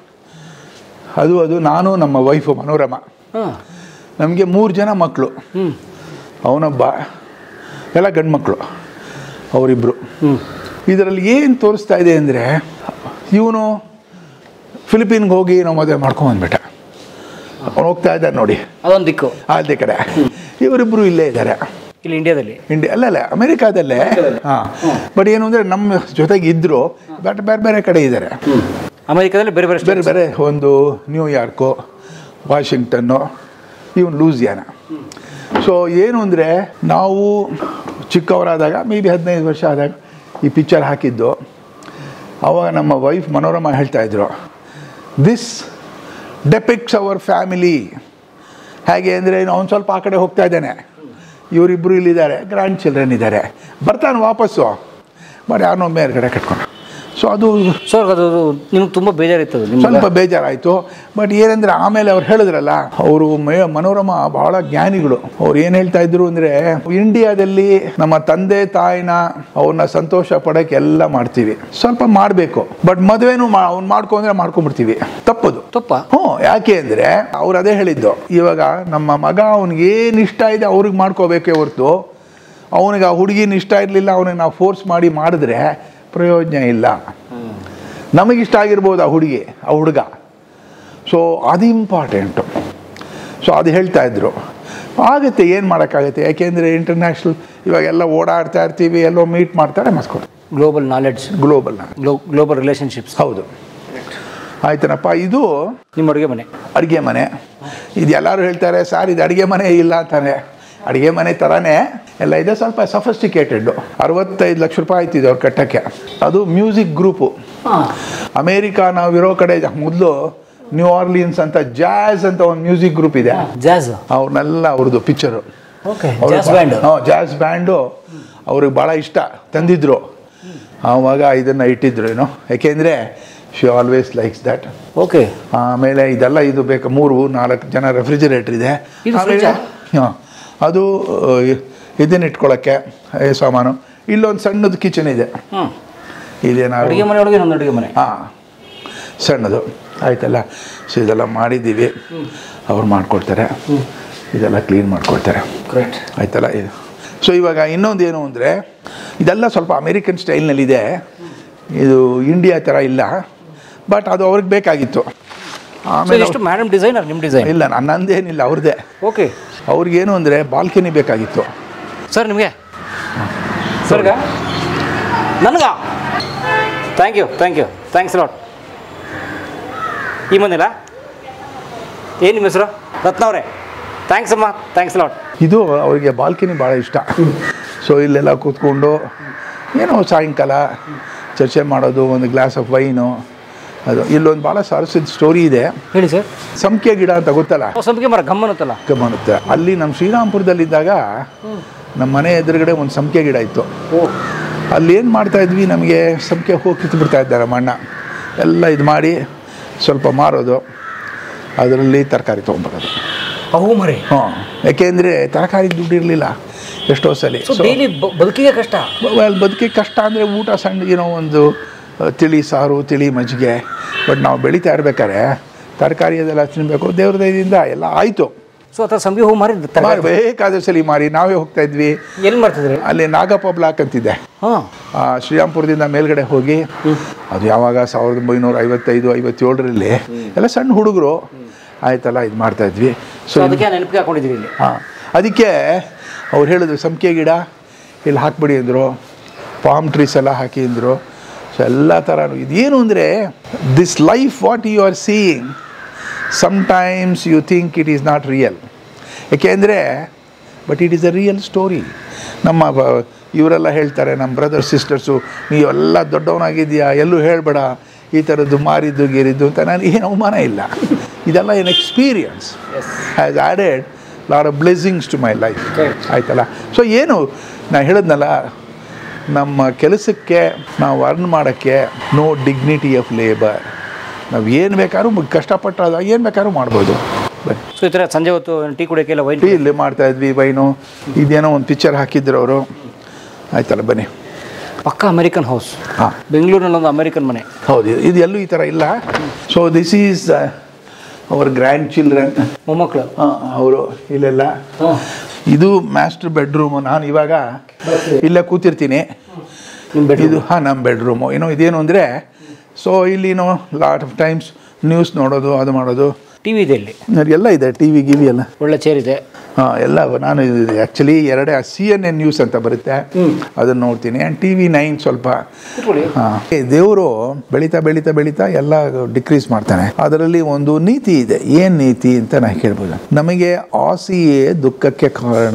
Speaker 1: ಅದು ಅದು ನಾನು ನಮ್ಮ ವೈಫು ಮನೋರಮ
Speaker 2: ಹಾಂ
Speaker 1: ನಮಗೆ ಮೂರು ಜನ ಮಕ್ಕಳು
Speaker 2: ಹ್ಞೂ
Speaker 1: ಅವನೊಬ್ಬ ಎಲ್ಲ ಗಂಡು ಮಕ್ಕಳು ಅವರಿಬ್ಬರು
Speaker 2: ಹ್ಞೂ
Speaker 1: ಇದರಲ್ಲಿ ಏನು ತೋರಿಸ್ತಾ ಇದೆ ಅಂದರೆ ಇವನು ಫಿಲಿಪೀನ್ಗೆ ಹೋಗಿ ನಾವು ಮದುವೆ ಮಾಡ್ಕೊಂಬಂದ್ಬಿಟ್ಟ ಅವನು ಹೋಗ್ತಾ ಇದ್ದಾನೆ ನೋಡಿ
Speaker 2: ಅದೊಂದು ದಿಕ್ಕು
Speaker 1: ಅದೇ ಕಡೆ ಇವರಿಬ್ಬರು ಇಲ್ಲೇ ಇದ್ದಾರೆ
Speaker 2: ಇಲ್ಲಿ ಇಂಡಿಯಾದಲ್ಲಿ
Speaker 1: ಇಂಡಿಯಾ ಅಲ್ಲ ಅಲ್ಲ ಅಮೆರಿಕಾದಲ್ಲೇ ಹಾಂ ಬಟ್ ಏನು ಅಂದರೆ ನಮ್ಮ ಜೊತೆಗೆ ಇದ್ದರು ಬಟ್ ಬೇರೆ ಬೇರೆ ಕಡೆ ಇದ್ದಾರೆ
Speaker 2: ಅಮೆರಿಕದಲ್ಲಿ ಬೇರೆ ಬೇರೆ
Speaker 1: ಬೇರೆ ಬೇರೆ ಒಂದು ನ್ಯೂಯಾರ್ಕು ವಾಷಿಂಗ್ಟನ್ನು ಇವನು ಲೂಸಿಯಾನ ಸೊ ಏನು ಅಂದರೆ ನಾವು ಚಿಕ್ಕವರಾದಾಗ ಮೇ ಬಿ ಹದಿನೈದು ವರ್ಷ ಆದಾಗ ಈ ಪಿಕ್ಚರ್ ಹಾಕಿದ್ದು ಆವಾಗ ನಮ್ಮ ವೈಫ್ ಮನೋರಮ ಹೇಳ್ತಾ ಇದ್ರು ದಿಸ್ ಡೆಪಿಕ್ಸ್ ಅವರ್ ಫ್ಯಾಮಿಲಿ ಹೇಗೆ ಅಂದರೆ ಅವ್ನು ಸ್ವಲ್ಪ ಆ ಕಡೆ ಹೋಗ್ತಾ ಇದ್ದಾನೆ ಇವರಿಬ್ಬರು ಇಲ್ಲಿದ್ದಾರೆ ಗ್ರ್ಯಾಂಡ್ ಚಿಲ್ಡ್ರನ್ ಇದ್ದಾರೆ ಬರ್ತಾನೆ ವಾಪಸ್ಸು ಬಟ್ ಯಾರನ್ನೋ ಮೇಲ್ಗಡೆ ಕಟ್ಕೊಂಡು ಸೊ ಅದು
Speaker 2: ಸರ್ ಅದು ನಿಮ್ಗೆ ತುಂಬ ಬೇಜಾರಿತ್ತು ಅದು ನಿಮ್ಮ
Speaker 1: ಸ್ವಲ್ಪ ಬೇಜಾರಾಯಿತು ಬಟ್ ಏನಂದ್ರೆ ಆಮೇಲೆ ಅವ್ರು ಹೇಳಿದ್ರಲ್ಲ ಅವರು ಮನೋರಮ ಬಹಳ ಜ್ಞಾನಿಗಳು ಅವ್ರು ಏನು ಹೇಳ್ತಾ ಇದ್ರು ಅಂದರೆ ಇಂಡಿಯಾದಲ್ಲಿ ನಮ್ಮ ತಂದೆ ತಾಯಿನ ಅವ್ರನ್ನ ಸಂತೋಷ ಪಡೋಕೆ ಎಲ್ಲ ಮಾಡ್ತೀವಿ ಸ್ವಲ್ಪ ಮಾಡಬೇಕು ಬಟ್ ಮದುವೆನೂ ಮಾ ಅವ್ನು ಮಾಡ್ಕೊಂಡ್ರೆ ಮಾಡ್ಕೊಂಡ್ಬಿಡ್ತೀವಿ ತಪ್ಪದು
Speaker 2: ತಪ್ಪ
Speaker 1: ಹ್ಞೂ ಯಾಕೆ ಅಂದರೆ ಅವ್ರು ಅದೇ ಹೇಳಿದ್ದು ಇವಾಗ ನಮ್ಮ ಮಗ ಅವ್ನಿಗೆ ಏನು ಇಷ್ಟ ಇದೆ ಅವ್ರಿಗೆ ಮಾಡ್ಕೋಬೇಕೇ ಹೊರತು ಅವನಿಗೆ ಆ ಹುಡುಗಿನ ಇಷ್ಟ ಇರಲಿಲ್ಲ ಅವನಿಗೆ ನಾವು ಫೋರ್ಸ್ ಮಾಡಿ ಮಾಡಿದ್ರೆ ಪ್ರಯೋಜನ ಇಲ್ಲ ನಮಗಿಷ್ಟ ಆಗಿರ್ಬೋದು ಆ ಹುಡುಗಿ ಆ ಹುಡುಗ ಸೊ ಅದು ಇಂಪಾರ್ಟೆಂಟು ಸೊ ಅದು ಹೇಳ್ತಾ ಇದ್ರು ಆಗುತ್ತೆ ಏನು ಮಾಡೋಕ್ಕಾಗುತ್ತೆ ಯಾಕೆಂದರೆ ಇಂಟರ್ನ್ಯಾಷನಲ್ ಇವಾಗೆಲ್ಲ ಓಡಾಡ್ತಾ ಇರ್ತೀವಿ ಎಲ್ಲೋ ಮೀಟ್ ಮಾಡ್ತಾರೆ ಮಸ್ಕೊಡು
Speaker 2: ಗ್ಲೋಬಲ್ ನಾಲೆಡ್ಜ್
Speaker 1: ಗ್ಲೋಬಲ್ನ
Speaker 2: ಗ್ಲೋಬಲ್ ರಿಲೇಷನ್ಶಿಪ್ಸ್
Speaker 1: ಹೌದು ಆಯ್ತನಪ್ಪ ಇದು
Speaker 2: ನಿಮ್ಮ ಅಡುಗೆ ಮನೆ
Speaker 1: ಅಡುಗೆ ಮನೆ ಇದು ಎಲ್ಲರೂ ಹೇಳ್ತಾರೆ ಸರ್ ಇದು ಅಡುಗೆ ಮನೆ ಇಲ್ಲ ಅಂತಾನೆ ಅಡುಗೆ ಮನೆ ಥರನೇ ಎಲ್ಲ ಇದೆ ಸ್ವಲ್ಪ ಸಫಿಸ್ಟಿಕೇಟೆಡ್ ಅರವತ್ತೈದು ಲಕ್ಷ ರೂಪಾಯಿ ಆಯ್ತಿದೆ ಅವ್ರು ಕಟ್ಟಕ್ಕೆ ಅದು ಮ್ಯೂಸಿಕ್ ಗ್ರೂಪು ಅಮೇರಿಕಾ ನಾವಿರೋ ಕಡೆ ಮೊದಲು ನ್ಯೂ ಆರ್ಲಿಯನ್ಸ್ ಅಂತ ಜಾಝ್ ಅಂತ ಒಂದು ಮ್ಯೂಸಿಕ್ ಗ್ರೂಪ್ ಇದೆ
Speaker 2: ಜಾಸ್
Speaker 1: ಅವ್ರನ್ನೆಲ್ಲ ಅವ್ರದ್ದು picture
Speaker 2: okay jazz band
Speaker 1: jazz band ಅವ್ರಿಗೆ ಭಾಳ ಇಷ್ಟ ತಂದಿದ್ರು ಆವಾಗ ಇದನ್ನು ಇಟ್ಟಿದ್ರು ಏನೋ ಯಾಕೆಂದರೆ she always likes that
Speaker 2: okay
Speaker 1: ಆಮೇಲೆ ಇದೆಲ್ಲ ಇದು ಬೇಕು ಮೂರು ನಾಲ್ಕು ಜನ ರೆಫ್ರಿಜರೇಟರ್ ಇದೆ
Speaker 2: ಇದು
Speaker 1: ಆಮೇಲೆ
Speaker 2: fridge
Speaker 1: ಹಾಂ ಅದು ಇದನ್ನ ಇಟ್ಕೊಳ್ಳೋಕ್ಕೆ ಏ ಸಾಮಾನು ಇಲ್ಲೊಂದು ಸಣ್ಣದು ಕಿಚನ್ ಇದೆ
Speaker 2: ಹ್ಞೂ
Speaker 1: ಇದೇನಾದ್ರು
Speaker 2: ಅಡುಗೆ ಮನೆ ಒಳಗೆ ಒಂದು ಅಡುಗೆ ಮನೆ
Speaker 1: ಹಾಂ ಸಣ್ಣದು ಆಯ್ತಲ್ಲ ಸೊ ಇದೆಲ್ಲ ಮಾಡಿದ್ದೀವಿ ಅವ್ರು ಮಾಡಿಕೊಡ್ತಾರೆ ಇದೆಲ್ಲ ಕ್ಲೀನ್ ಮಾಡಿಕೊಡ್ತಾರೆ
Speaker 2: ಕರೆಕ್ಟ್
Speaker 1: ಆಯ್ತಲ್ಲ ಇದು ಸೊ ಇವಾಗ ಇನ್ನೊಂದು ಏನು ಅಂದರೆ ಇದೆಲ್ಲ ಸ್ವಲ್ಪ ಅಮೇರಿಕನ್ ಸ್ಟೈಲ್ನಲ್ಲಿದೆ ಇದು ಇಂಡಿಯಾ ಥರ ಇಲ್ಲ ಬಟ್ ಅದು ಅವ್ರಿಗೆ ಬೇಕಾಗಿತ್ತು
Speaker 2: ಸೊ
Speaker 1: ಆಮೇಲೆ
Speaker 2: ಎಷ್ಟು ಮೇಡಮ್ ಡಿಸೈನರ್ ನಿಮ್ಮ ಡಿಸೈನ್
Speaker 1: ಇಲ್ಲ ನನ್ನಂದೇನಿಲ್ಲ ಅವ್ರದ್ದೇ
Speaker 2: ಓಕೆ
Speaker 1: ಅವ್ರಿಗೇನು ಅಂದರೆ ಬಾಲ್ಕನಿ ಬೇಕಾಗಿತ್ತು
Speaker 2: ಸರ್ ನಿಮಗೆ ಸರ್ಗ ನನಗ thank you thank you thanks lot ಈ ಮಂದಿಲ್ಲ ಏನು ನಿಮ್ಮ ಹೆಸರು ರತ್ನ ಅವರೇ ಥ್ಯಾಂಕ್ಸ್ ಅಮ್ಮ ಥ್ಯಾಂಕ್ಸ್ ಲಾಟ್
Speaker 1: ಇದು ಅವರಿಗೆ ಬಾಲ್ಕನಿ ಭಾಳ ಇಷ್ಟ ಸೊ ಇಲ್ಲೆಲ್ಲ ಕೂತ್ಕೊಂಡು ಏನೋ ಸಾಯಂಕಾಲ ಚರ್ಚೆ ಮಾಡೋದು ಒಂದು ಗ್ಲಾಸ್ ಆಫ್ ವೈನು ಅದು ಇಲ್ಲೊಂದು ಭಾಳ ಸಾರಸ್ಯದ ಸ್ಟೋರಿ ಇದೆ
Speaker 2: ಹೇಳಿ ಸರ್
Speaker 1: ಸಂಖ್ಯೆ ಗಿಡ ಅಂತ ಗೊತ್ತಲ್ಲ
Speaker 2: ಸಂಪಿಗೆ ಮರ ಗಮ್ಮನುತ್ತಲ್ಲ
Speaker 1: ಗಮನುತ್ತೆ ಅಲ್ಲಿ ನಮ್ಮ ಶ್ರೀರಾಮ್ಪುರದಲ್ಲಿದ್ದಾಗ ನಮ್ಮ ಮನೆ ಎದುರುಗಡೆ ಒಂದು ಸಂಖ್ಯೆ ಗಿಡ ಇತ್ತು
Speaker 2: ಓ
Speaker 1: ಅಲ್ಲಿ ಏನು ಮಾಡ್ತಾ ಇದ್ವಿ ನಮಗೆ ಸಂಖ್ಯೆ ಹೋಗಿ ಕಿತ್ತು ಬಿಡ್ತಾ ಇದ್ದಾರೆ ನಮ್ಮ ಅಣ್ಣ ಎಲ್ಲ ಇದು ಮಾಡಿ ಸ್ವಲ್ಪ ಮಾರೋದು ಅದರಲ್ಲಿ ತರಕಾರಿ ತೊಗೊಂಬರೋದು
Speaker 2: ಅವು ಮರಿ
Speaker 1: ಹಾಂ ಯಾಕೆಂದರೆ ತರಕಾರಿ ದುಡ್ಡು ಇರಲಿಲ್ಲ ಎಷ್ಟೋ ಸಲ
Speaker 2: ಸೊ ಡೈಲಿ ಬದುಕಿಗೆ ಕಷ್ಟ
Speaker 1: ಬದುಕಿಗೆ ಕಷ್ಟ ಅಂದರೆ ಊಟ ಸಣ್ಣ ಏನೋ ಒಂದು ಆ, ತಿಳಿ ಸಾರು ತಿಳಿ ಮಜ್ಜಿಗೆ ಬಟ್ ನಾವು ಬೆಳೀತಾ ಇರ್ಬೇಕಾದ್ರೆ ತರಕಾರಿ ಅದೆಲ್ಲ ತಿನ್ನಬೇಕು ದೇವ್ರ ದಯದಿಂದ ಎಲ್ಲ ಆಯಿತು
Speaker 2: ಸೊ ಅಥವಾ ಸಂಪಿಗೆ ಹೂ ಮಾರಿ
Speaker 1: ಬೇಕಾದ ಸಲ ಮಾರಿ ನಾವೇ ಹೋಗ್ತಾ ಇದ್ವಿ
Speaker 2: ಎಲ್ಲಿ ಮಾಡ್ತಿದ್ರಿ
Speaker 1: ಅಲ್ಲಿ ನಾಗಪ್ಪ ಬ್ಲಾಕ್ ಅಂತಿದೆ
Speaker 2: ಹಾಂ
Speaker 1: ಆ, ಶ್ರೀರಾಮ್ಪುರದಿಂದ ಮೇಲ್ಗಡೆ ಹೋಗಿ ಅದು ಯಾವಾಗ ಸಾವಿರದ ಒಂಬೈನೂರ ಐವತ್ತೈದು ಐವತ್ತೇಳರಲ್ಲಿ ಎಲ್ಲ ಸಣ್ಣ ಹುಡುಗರು ಆಯ್ತಲ್ಲ ಇದು ಮಾಡ್ತಾ ಇದ್ವಿ
Speaker 2: ಸೊ
Speaker 1: ಸೊ
Speaker 2: ಅದಕ್ಕೆ ನೆನಪಿಗೆ ಹಾಕೊಂಡಿದ್ದೀರಿ ಇಲ್ಲಿ
Speaker 1: ಹಾಂ ಅದಕ್ಕೆ ಅವ್ರು ಹೇಳಿದ್ರು ಸಂಖ್ಯೆ ಗಿಡ ಇಲ್ಲಿ ಹಾಕ್ಬಿಡಿ ಅಂದರು ಪಾಮ್ ಟ್ರೀಸ್ ಎಲ್ಲ ಹಾಕಿ ಅಂದರು ಸೊ ಎಲ್ಲ ಥರ ಇದೇನು ಅಂದರೆ this life what you are seeing sometimes you think it is not real ಏಕೆಂದರೆ but it is a real story ನಮ್ಮ ಬ- ಇವರೆಲ್ಲ ಹೇಳ್ತಾರೆ ನಮ್ಮ ಬ್ರದರ್ ಸಿಸ್ಟರ್ಸು ನೀವೆಲ್ಲ ದೊಡ್ಡವನಾಗಿದೆಯಾ ಎಲ್ಲೂ ಹೇಳಬೇಡ ಈ ಥರದ್ದು ಮಾರಿದ್ದು ಗೀರಿದ್ದು ಅಂತ ನನಗೆ ಏನು ಅವಮಾನ ಇಲ್ಲ ಇದೆಲ್ಲ ಏನು experience has added lot of blessings to my life
Speaker 2: Correct.
Speaker 1: ಆಯ್ತಲ್ಲ ಸೊ ಏನು ನಾನು ಹೇಳಿದ್ನಲ್ಲ ನಮ್ಮ ಕೆಲಸಕ್ಕೆ ನಾವು ಅರ್ನ್ ಮಾಡೋಕ್ಕೆ ನೋ ಡಿಗ್ನಿಟಿ ಆಫ್ ಲೇಬರ್ ನಾವು ಏನು ಬೇಕಾದ್ರೂ ಮು- ಕಷ್ಟಪಟ್ಟಾಗ ಏನು ಬೇಕಾದ್ರೂ ಮಾಡ್ಬೋದು ಬಟ್
Speaker 2: ಸೊ ಈ ಥರ ಸಂಜೆ ಹೊತ್ತು ಟೀ ಕುಡಿಯೋಕ್ಕೆಲ್ಲ ವೈನ್
Speaker 1: ಟೀ ಇಲ್ಲಿ ಮಾಡ್ತಾ ಇದ್ವಿ ವೈನು ಇದೇನೋ ಒಂದು ಪಿಕ್ಚರ್ ಹಾಕಿದ್ರು ಅವರು ಆಯ್ತಲ್ಲ ಬನ್ನಿ
Speaker 2: ಪಕ್ಕ ಅಮೆರಿಕನ್ ಹೌಸ್
Speaker 1: ಹಾಂ
Speaker 2: ಬೆಂಗಳೂರಿನಲ್ಲಿ ಒಂದು ಅಮೆರಿಕನ್ ಮನೆ
Speaker 1: ಹೌದು ಇದು- ಇದು ಎಲ್ಲೂ ಈ ಥರ ಇಲ್ಲ so this is our grandchildren
Speaker 2: ಮೊಮ್ಮಕ್ಕಳು
Speaker 1: ಅವರು ಇಲ್ಲೆಲ್ಲ ಇದು ಮಾಸ್ಟರ್ ಬೆಡ್ರೂಮು ನಾನು ಇವಾಗ ಇಲ್ಲೇ ಕೂತಿರ್ತೀನಿ
Speaker 2: ನಿಮ್ಮ ಬೆಡ್
Speaker 1: ಇದು ಹಾಂ ನಮ್ಮ ಬೆಡ್ರೂಮು ಏನೋ ಇದೇನು ಅಂದರೆ ಸೊ ಇಲ್ಲಿನೋ ಲಾಟ್ ಆಫ್ ಟೈಮ್ಸ್ ನ್ಯೂಸ್ ನೋಡೋದು ಅದು ಮಾಡೋದು
Speaker 2: ಟಿ ವಿ ಇದೆ ಇಲ್ಲಿ
Speaker 1: ಎಲ್ಲ ಇದೆ ಟಿ ವಿ ಗಿವಿ ಎಲ್ಲ
Speaker 2: ಒಳ್ಳೆ ಚೇರ್ ಇದೆ
Speaker 1: ಹಾಂ ಎಲ್ಲ ನಾನು ಆ್ಯಕ್ಚುಲಿ ಎರಡೇ ಸಿ ಎನ್ ಎನ್ ನ್ಯೂಸ್ ಅಂತ ಬರುತ್ತೆ ಅದನ್ನು ನೋಡ್ತೀನಿ ಆ್ಯಂಡ್ ಟಿ ವಿ ನೈನ್ ಸ್ವಲ್ಪ
Speaker 2: ಕೂತ್ಕೊಳ್ಳಿ
Speaker 1: ಹಾಂ ದೇವರು ಬೆಳೀತಾ ಬೆಳೀತಾ ಬೆಳೀತಾ ಎಲ್ಲ ಡಿಕ್ರೀಸ್ ಮಾಡ್ತಾನೆ ಅದರಲ್ಲಿ ಒಂದು ನೀತಿ ಇದೆ ಏನು ನೀತಿ ಅಂತ ನಾನು ಕೇಳ್ಬೋದು ನಮಗೆ ಆಸೆಯೇ ದುಃಖಕ್ಕೆ ಕಾರಣ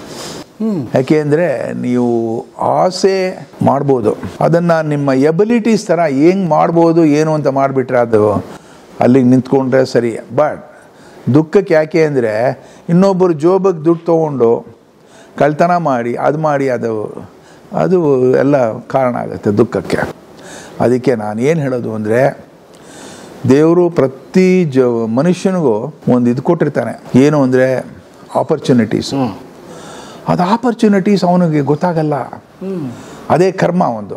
Speaker 1: ಯಾಕೆ ನೀವು ಆಸೆ ಮಾಡ್ಬೋದು ಅದನ್ನು ನಿಮ್ಮ ಎಬಿಲಿಟೀಸ್ ಥರ ಹೆಂಗೆ ಮಾಡ್ಬೋದು ಏನು ಅಂತ ಮಾಡಿಬಿಟ್ರೆ ಅದು ಅಲ್ಲಿಗೆ ನಿಂತ್ಕೊಂಡ್ರೆ ಸರಿ ಬಟ್ ದುಃಖಕ್ಕೆ ಯಾಕೆ ಅಂದರೆ ಇನ್ನೊಬ್ಬರು ಜೋಬಕ್ಕೆ ದುಡ್ಡು ತೊಗೊಂಡು ಕಳ್ತನ ಮಾಡಿ ಅದು ಮಾಡಿ ಅದು ಅದು ಎಲ್ಲ ಕಾರಣ ಆಗುತ್ತೆ ದುಃಖಕ್ಕೆ ಅದಕ್ಕೆ ನಾನು ಏನು ಹೇಳೋದು ಅಂದರೆ ದೇವರು ಪ್ರತಿ ಜ ಮನುಷ್ಯನಿಗೂ ಒಂದು ಇದು ಕೊಟ್ಟಿರ್ತಾನೆ ಏನು ಅಂದರೆ ಆಪರ್ಚುನಿಟೀಸ್ ಅದು ಆಪರ್ಚುನಿಟೀಸ್ ಅವನಿಗೆ ಗೊತ್ತಾಗಲ್ಲ ಅದೇ ಕರ್ಮ ಒಂದು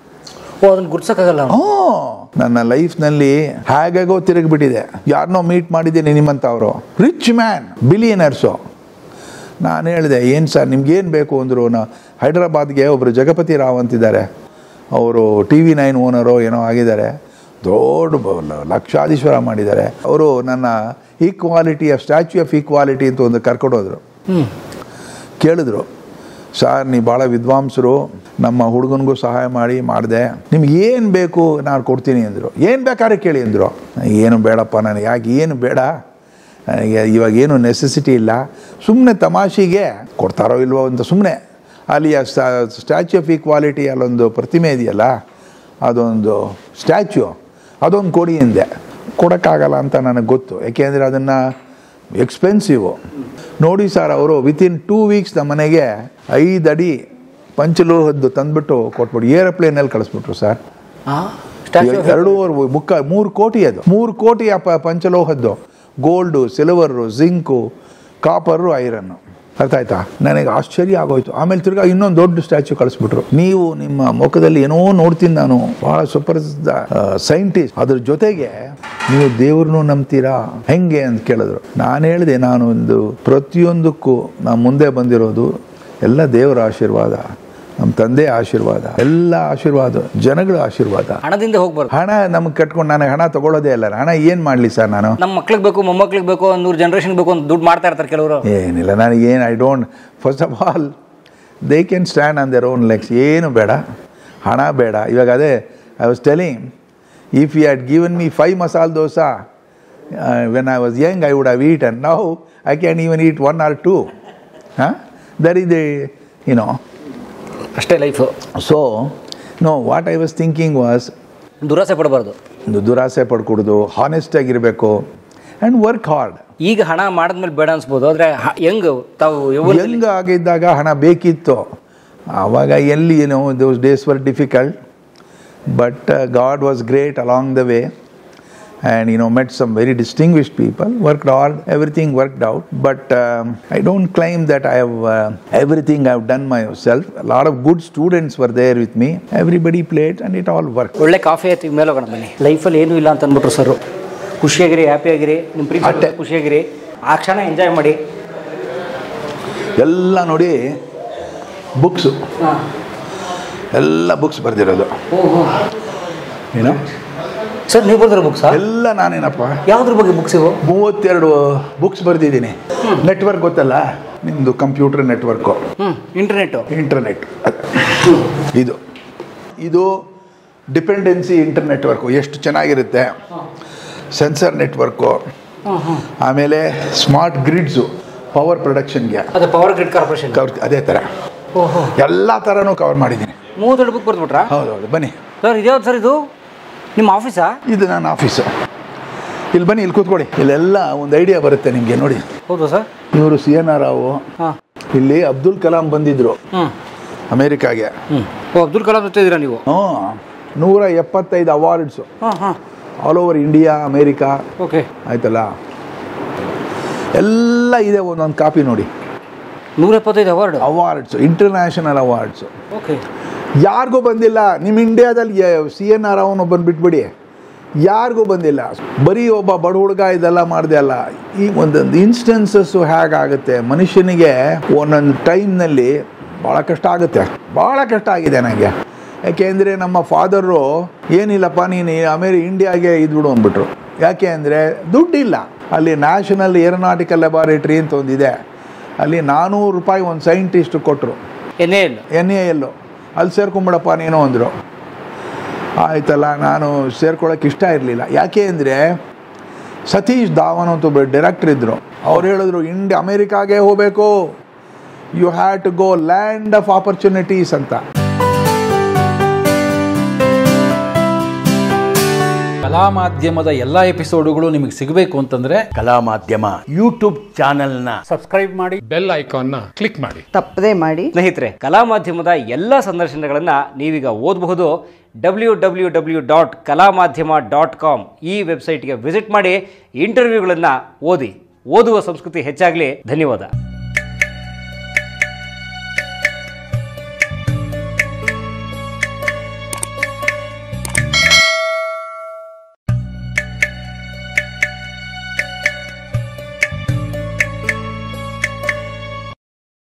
Speaker 2: ಓ ಅದನ್ನ ಗುರ್ಸಕ್ಕಾಗಲ್ಲ ಅವ್ನು.
Speaker 1: ಹ್ಞೂ ನನ್ನ ಲೈಫ್ನಲ್ಲಿ ಹೇಗಾಗೋ ತಿರುಗಿಬಿಟ್ಟಿದೆ ಯಾರನ್ನೋ ಮೀಟ್ ಮಾಡಿದ್ದೀನಿ ನಿಮ್ಮಂತ ಅವರು ರಿಚ್ ಮ್ಯಾನ್ ಬಿಲಿಯನರ್ಸು ನಾನು ಹೇಳಿದೆ ಏನು ಸರ್ ನಿಮ್ಗೇನು ಬೇಕು ಅಂದರು ನಾ ಹೈದ್ರಾಬಾದ್ಗೆ ಒಬ್ಬರು ಜಗಪತಿ ರಾವ್ ಅಂತಿದ್ದಾರೆ ಅವರು ಟಿ ವಿ ನೈನ್ ಓನರು ಏನೋ ಆಗಿದ್ದಾರೆ ದೊಡ್ಡ ಬ- ಲ- ಲಕ್ಷಾಧೀಶ್ವರ ಮಾಡಿದ್ದಾರೆ ಅವರು ನನ್ನ equality of statue of equality ಅಂತ ಒಂದು ಕರ್ಕೊಂಡೋದ್ರು
Speaker 2: ಹ್ಮ್
Speaker 1: ಕೇಳಿದ್ರು ಸರ್ ನೀವು ಭಾಳ ವಿದ್ವಾಂಸರು ನಮ್ಮ ಹುಡುಗನಿಗೂ ಸಹಾಯ ಮಾಡಿ ಮಾಡಿದೆ ನಿಮ್ಗೆ ಏನು ಬೇಕು ನಾನು ಕೊಡ್ತೀನಿ ಅಂದರು ಏನು ಬೇಕಾದ್ರೆ ಕೇಳಿ ಅಂದರು ಏನು ಬೇಡಪ್ಪ ನನಗೆ ಯಾಕೆ ಏನು ಬೇಡ ನನಗೆ ಇವಾಗ ಏನು ನೆಸೆಸಿಟಿ ಇಲ್ಲ ಸುಮ್ಮನೆ ತಮಾಷೆಗೆ ಕೊಡ್ತಾರೋ ಇಲ್ವೋ ಅಂತ ಸುಮ್ಮನೆ ಅಲ್ಲಿ ಆ ಸ್ಟ್ಯಾಚ್ಯೂ ಆಫ್ ಈಕ್ವಾಲಿಟಿ ಅಲ್ಲೊಂದು ಪ್ರತಿಮೆ ಇದೆಯಲ್ಲ ಅದೊಂದು ಸ್ಟ್ಯಾಚ್ಯೂ ಅದೊಂದು ಕೊಡಿ ಹಿಂದೆ ಕೊಡೋಕ್ಕಾಗಲ್ಲ ಅಂತ ನನಗೆ ಗೊತ್ತು ಯಾಕೆಂದರೆ ಅದನ್ನು ಎಕ್ಸ್ಪೆನ್ಸಿವು ನೋಡಿ ಸರ್ ಅವರು ವಿತಿನ್ ಟೂ ವೀಕ್ಸ್ ನಮ್ಮ ಮನೆಗೆ ಐದು ಅಡಿ ಪಂಚಲೋಹದ್ದು ತಂದ್ಬಿಟ್ಟು ಕೊಟ್ಬಿಟ್ಟು ಏರೋಪ್ಲೇನಲ್ಲಿ ಕಳಿಸ್ಬಿಟ್ರು ಸರ್
Speaker 2: ಆ ಸ್ಟ್ಯಾಚ್ಯೂ
Speaker 1: ಎರಡೂವರೆ ಮುಕ್ಕ ಮೂರು ಕೋಟಿ ಅದು ಮೂರು ಕೋಟಿ ಆ ಪ- ಪಂಚಲೋಹದ್ದು gold silver zinc copper iron ಅರ್ಥ ಆಯ್ತಾ ನನಗೆ ಆಶ್ಚರ್ಯ ಆಗೋಯ್ತು ಆಮೇಲೆ ತಿರ್ಗಾ ಇನ್ನೊಂದು ದೊಡ್ಡ ಸ್ಟ್ಯಾಚ್ಯೂ ಕಳಿಸ್ಬಿಟ್ರು ನೀವು ನಿಮ್ಮ ಮುಖದಲ್ಲಿ ಏನೋ ನೋಡ್ತೀನಿ ನಾನು ಬಹಳ ಸುಪ್ರಸಿದ್ಧ ಸೈಂಟಿಸ್ಟ್ ಅದ್ರ ಜೊತೆಗೆ ನೀವು ದೇವ್ರನ್ನೂ ನಂಬ್ತೀರಾ ಹೆಂಗೆ ಅಂತ ಕೇಳಿದ್ರು ನಾನು ಹೇಳಿದೆ ನಾನು ಒಂದು ಪ್ರತಿಯೊಂದಕ್ಕೂ ನಾನು ಮುಂದೆ ಬಂದಿರೋದು ಎಲ್ಲ ದೇವರ ಆಶೀರ್ವಾದ ನಮ್ಮ ತಂದೆ ಆಶೀರ್ವಾದ ಎಲ್ಲ ಆಶೀರ್ವಾದ ಜನಗಳ ಆಶೀರ್ವಾದ
Speaker 2: ಹಣದಿಂದ ಹೋಗ್ಬಾರ್ದು
Speaker 1: ಹಣ ನಮ್ಗೆ ಕಟ್ಕೊಂಡು ನನಗೆ ಹಣ ತಗೊಳ್ಳೋದೇ ಇಲ್ಲ ಹಣ ಏನು ಮಾಡಲಿ ಸರ್ ನಾನು
Speaker 2: ನಮ್ಮ ಮಕ್ಳಿಗೆ ಬೇಕು ಮೊಮ್ಮಕ್ಳಿಗೆ ಬೇಕು ಒಂದು ನೂರು ಜನರೇಷನ್ ಬೇಕು ಅಂತ ದುಡ್ಡು ಮಾಡ್ತಾ ಇರ್ತಾರೆ ಕೆಲವರು
Speaker 1: ಏನಿಲ್ಲ ನನಗೇನು I don't first of all they can stand on their own legs ಏನು ಬೇಡ ಹಣ ಬೇಡ ಇವಾಗ ಅದೇ I was telling if you had given me five masala dosa when I was young I would have eat and now I can even eat one or two ಹಾಂ ದರ್ ಇಸ್ ಎ ಯುನೋ
Speaker 2: ಅಷ್ಟೇ life
Speaker 1: so no what I was thinking was
Speaker 2: ದುರಾಸೆ ಪಡಬಾರ್ದು
Speaker 1: ಒಂದು ದುರಾಸೆ ಪಡ್ಕೊಡೋದು ಹಾನೆಸ್ಟ್ ಆಗಿರಬೇಕು ಆ್ಯಂಡ್ ವರ್ಕ್ ಹಾರ್ಡ್
Speaker 2: ಈಗ ಹಣ ಮಾಡಿದ್ಮೇಲೆ ಬೇಡ ಅನ್ಸ್ಬೋದು ಆದರೆ ಹೆಂಗ್ ತಾವು ಯೌವನದಲ್ಲಿ-
Speaker 1: ಯಂಗ್ ಆಗಿದ್ದಾಗ ಹಣ ಬೇಕಿತ್ತು ಆವಾಗ ಎಲ್ಲಿ ಏನೋ those days were difficult but God was great along the way and you know met some very distinguished people worked all everything worked out but I don't claim that I have everything I have done myself lot of good students were there with me everybody played and it all work
Speaker 2: ಒಳ್ಳೆ ಕಾಫಿ ಆಯ್ತು ಈಗ ಮೇಲೆ ಹೋಗೋಣ ಬನ್ನಿ ಲೈಫಲ್ಲಿ ಏನೂ ಇಲ್ಲ ಅಂತ ಅಂದ್ಬಿಟ್ರು ಸರ್ ಖುಷಿಯಾಗಿರಿ ಹ್ಯಾಪಿಯಾಗಿರಿ ನಿಮ್ಮ ಪ್ರೀತಿ
Speaker 1: ಅಷ್ಟೇ.
Speaker 2: ಖುಷಿಯಾಗಿರಿ ಆ ಕ್ಷಣ ಎಂಜಾಯ್ ಮಾಡಿ
Speaker 1: ಎಲ್ಲ ನೋಡಿ ಬುಕ್ಸು ಎಲ್ಲ ಬುಕ್ಸ್ ಬರೆದಿರೋದು ಏನೋ
Speaker 2: ಸರ್ ನೀವು ಬರ್ದಿರೋ ಬುಕ್ಸಾ
Speaker 1: ಎಲ್ಲ ನಾನೇನಪ್ಪ
Speaker 2: ಯಾವ್ದ್ರ ಬಗ್ಗೆ ಬುಕ್ಸ್ ಇವು
Speaker 1: ಮೂವತ್ತೆರಡು ಬುಕ್ಸ್ ಬರೆದಿದ್ದೀನಿ ನೆಟ್ವರ್ಕ್ ಗೊತ್ತಲ್ಲ ನಿಮ್ಮದು ಕಂಪ್ಯೂಟರ್ ನೆಟ್ವರ್ಕು
Speaker 2: ಹ್ಞೂ ಇಂಟರ್ನೆಟ್ಟು
Speaker 1: ಇಂಟರ್ನೆಟ್ ಇದು ಇದು ಡಿಪೆಂಡೆನ್ಸಿ ಇಂಟರ್ ನೆಟ್ವರ್ಕು ಎಷ್ಟು ಚೆನ್ನಾಗಿರುತ್ತೆ ಸೆನ್ಸರ್ ನೆಟ್ವರ್ಕು ಆಮೇಲೆ ಸ್ಮಾರ್ಟ್ ಗ್ರಿಡ್ಸು ಪವರ್ ಪ್ರೊಡಕ್ಷನ್ಗೆ
Speaker 2: ಅದು ಪವರ್ ಗ್ರಿಡ್ ಕಾರ್ಪೊರೇಷನ್
Speaker 1: ಅದೇ ಥರ
Speaker 2: ಓಹೋ
Speaker 1: ಎಲ್ಲ ಥರನೂ ಕವರ್ ಮಾಡಿದ್ದೀನಿ
Speaker 2: ಮೂವತ್ತೆರಡು ಬುಕ್ ಬರ್ದ್ಬಿಟ್ರಾ
Speaker 1: ಹೌದೌದು ಬನ್ನಿ
Speaker 2: ಸರ್ ಇದ್ಯಾವ್ದು ಸರ್ ಇದು ನಿಮ್ಮ ಆಫೀಸಾ
Speaker 1: ಇದು ನನ್ನ ಆಫೀಸು ಇಲ್ಲಿ ಬನ್ನಿ ಇಲ್ಲಿ ಕೂತ್ಕೊಳ್ಳಿ ಇಲ್ಲೆಲ್ಲ ಒಂದು ಐಡಿಯಾ ಬರುತ್ತೆ ನಿಮಗೆ ನೋಡಿ
Speaker 2: ಹೌದು ಸರ್
Speaker 1: ಇವರು ಸಿ ಎನ್ ಆರ್ ರಾವು
Speaker 2: ಹಾಂ
Speaker 1: ಇಲ್ಲಿ ಅಬ್ದುಲ್ ಕಲಾಂ ಬಂದಿದ್ರು
Speaker 2: ಹ್ಞೂ
Speaker 1: ಅಮೇರಿಕಾಗೆ
Speaker 2: ಹ್ಞೂ ಓ ಅಬ್ದುಲ್ ಕಲಾಂ ಜೊತೆ ಇದ್ದೀರಾ ನೀವು
Speaker 1: ಹ್ಞೂ ನೂರ ಎಪ್ಪತ್ತೈದು ಅವಾರ್ಡ್ಸು
Speaker 2: ಹಾಂ ಹಾಂ
Speaker 1: all over India America
Speaker 2: okay
Speaker 1: ಆಯ್ತಲ್ಲ ಎಲ್ಲ ಇದೆ ಒಂದೊಂದು ಕಾಪಿ ನೋಡಿ
Speaker 2: ನೂರ ಎಪ್ಪತ್ತೈದು award
Speaker 1: awards international awards
Speaker 2: okay
Speaker 1: ಯಾರಿಗೂ ಬಂದಿಲ್ಲ ನಿಮ್ಮ ಇಂಡಿಯಾದಲ್ಲಿ ಸಿ ಎನ್ ಆರ್ ಅವನು ಬಂದು ಬಿಟ್ಬಿಡಿ ಯಾರಿಗೂ ಬಂದಿಲ್ಲ ಬರೀ ಒಬ್ಬ ಬಡ ಹುಡುಗ ಇದೆಲ್ಲ ಮಾಡಿದೆ ಅಲ್ಲ ಈ ಒಂದೊಂದು ಇನ್ಸ್ಟೆನ್ಸಸ್ಸು ಹೇಗಾಗುತ್ತೆ ಮನುಷ್ಯನಿಗೆ ಒಂದೊಂದು ಟೈಮ್ನಲ್ಲಿ ಭಾಳ ಕಷ್ಟ ಆಗುತ್ತೆ ಭಾಳ ಕಷ್ಟ ಆಗಿದೆ ನನಗೆ ಯಾಕೆಂದರೆ ನಮ್ಮ ಫಾದರು ಏನಿಲ್ಲಪ್ಪ ನೀನು ಅಮೇರಿ ಇಂಡಿಯಾಗೆ ಇದ್ಬಿಡು ಅಂದ್ಬಿಟ್ರು ಯಾಕೆ ಅಂದರೆ ದುಡ್ಡಿಲ್ಲ ಅಲ್ಲಿ ನ್ಯಾಷನಲ್ ಏರೋನಾಟಿಕಲ್ ಲ್ಯಾಬಾರೇಟ್ರಿ ಅಂತ ಒಂದಿದೆ ಅಲ್ಲಿ ನಾನ್ನೂರು ರೂಪಾಯಿ ಒಂದು ಸೈಂಟಿಸ್ಟ್ ಕೊಟ್ಟರು
Speaker 2: ಎನ್ ಎಲ್
Speaker 1: ಎನ್ ಎ ಎಲ್ಲು ಅಲ್ಲಿ ಸೇರ್ಕೊಂಬಿಡಪ್ಪ ನೀನು ಅಂದರು ಆಯ್ತಲ್ಲ ನಾನು ಸೇರ್ಕೊಳ್ಳೋಕೆ ಇಷ್ಟ ಇರಲಿಲ್ಲ ಯಾಕೆ ಅಂದರೆ ಸತೀಶ್ ಧಾವನ್ ಅಂತ ಒಬ್ಬ ಡೈರೆಕ್ಟರ್ ಇದ್ದರು ಅವ್ರು ಹೇಳಿದ್ರು ಇಂಡಿ ಅಮೇರಿಕಾಗೆ ಹೋಗಬೇಕು you have to go land of opportunities ಅಂತ
Speaker 4: ಕಲಾ ಮಾಧ್ಯಮದ ಎಲ್ಲ ಎಪಿಸೋಡುಗಳು ನಿಮಗೆ ಸಿಗಬೇಕು ಅಂತಂದ್ರೆ
Speaker 5: ಕಲಾ ಮಾಧ್ಯಮ ಯೂಟ್ಯೂಬ್ ಚಾನೆಲ್ನ
Speaker 6: ಬೆಲ್ ಐಕಾನ್ನ ಕ್ಲಿಕ್ ಮಾಡಿ
Speaker 7: ತಪ್ಪದೇ ಮಾಡಿ
Speaker 2: ಸ್ನೇಹಿತರೆ ಕಲಾ ಮಾಧ್ಯಮದ ಎಲ್ಲ ಸಂದರ್ಶನಗಳನ್ನು ನೀವೀಗ ಓದಬಹುದು ಡಬ್ಲ್ಯೂ ಡಬ್ಲ್ಯೂ ಡಬ್ಲ್ಯೂ ಡಾಟ್ ಕಲಾ ಮಾಧ್ಯಮ ಡಾಟ್ ಕಾಮ್ ಈ ವೆಬ್ಸೈಟ್ಗೆ ವಿಸಿಟ್ ಮಾಡಿ ಇಂಟರ್ವ್ಯೂಗಳನ್ನು ಓದಿ ಓದುವ ಸಂಸ್ಕೃತಿ ಹೆಚ್ಚಾಗಲಿ ಧನ್ಯವಾದ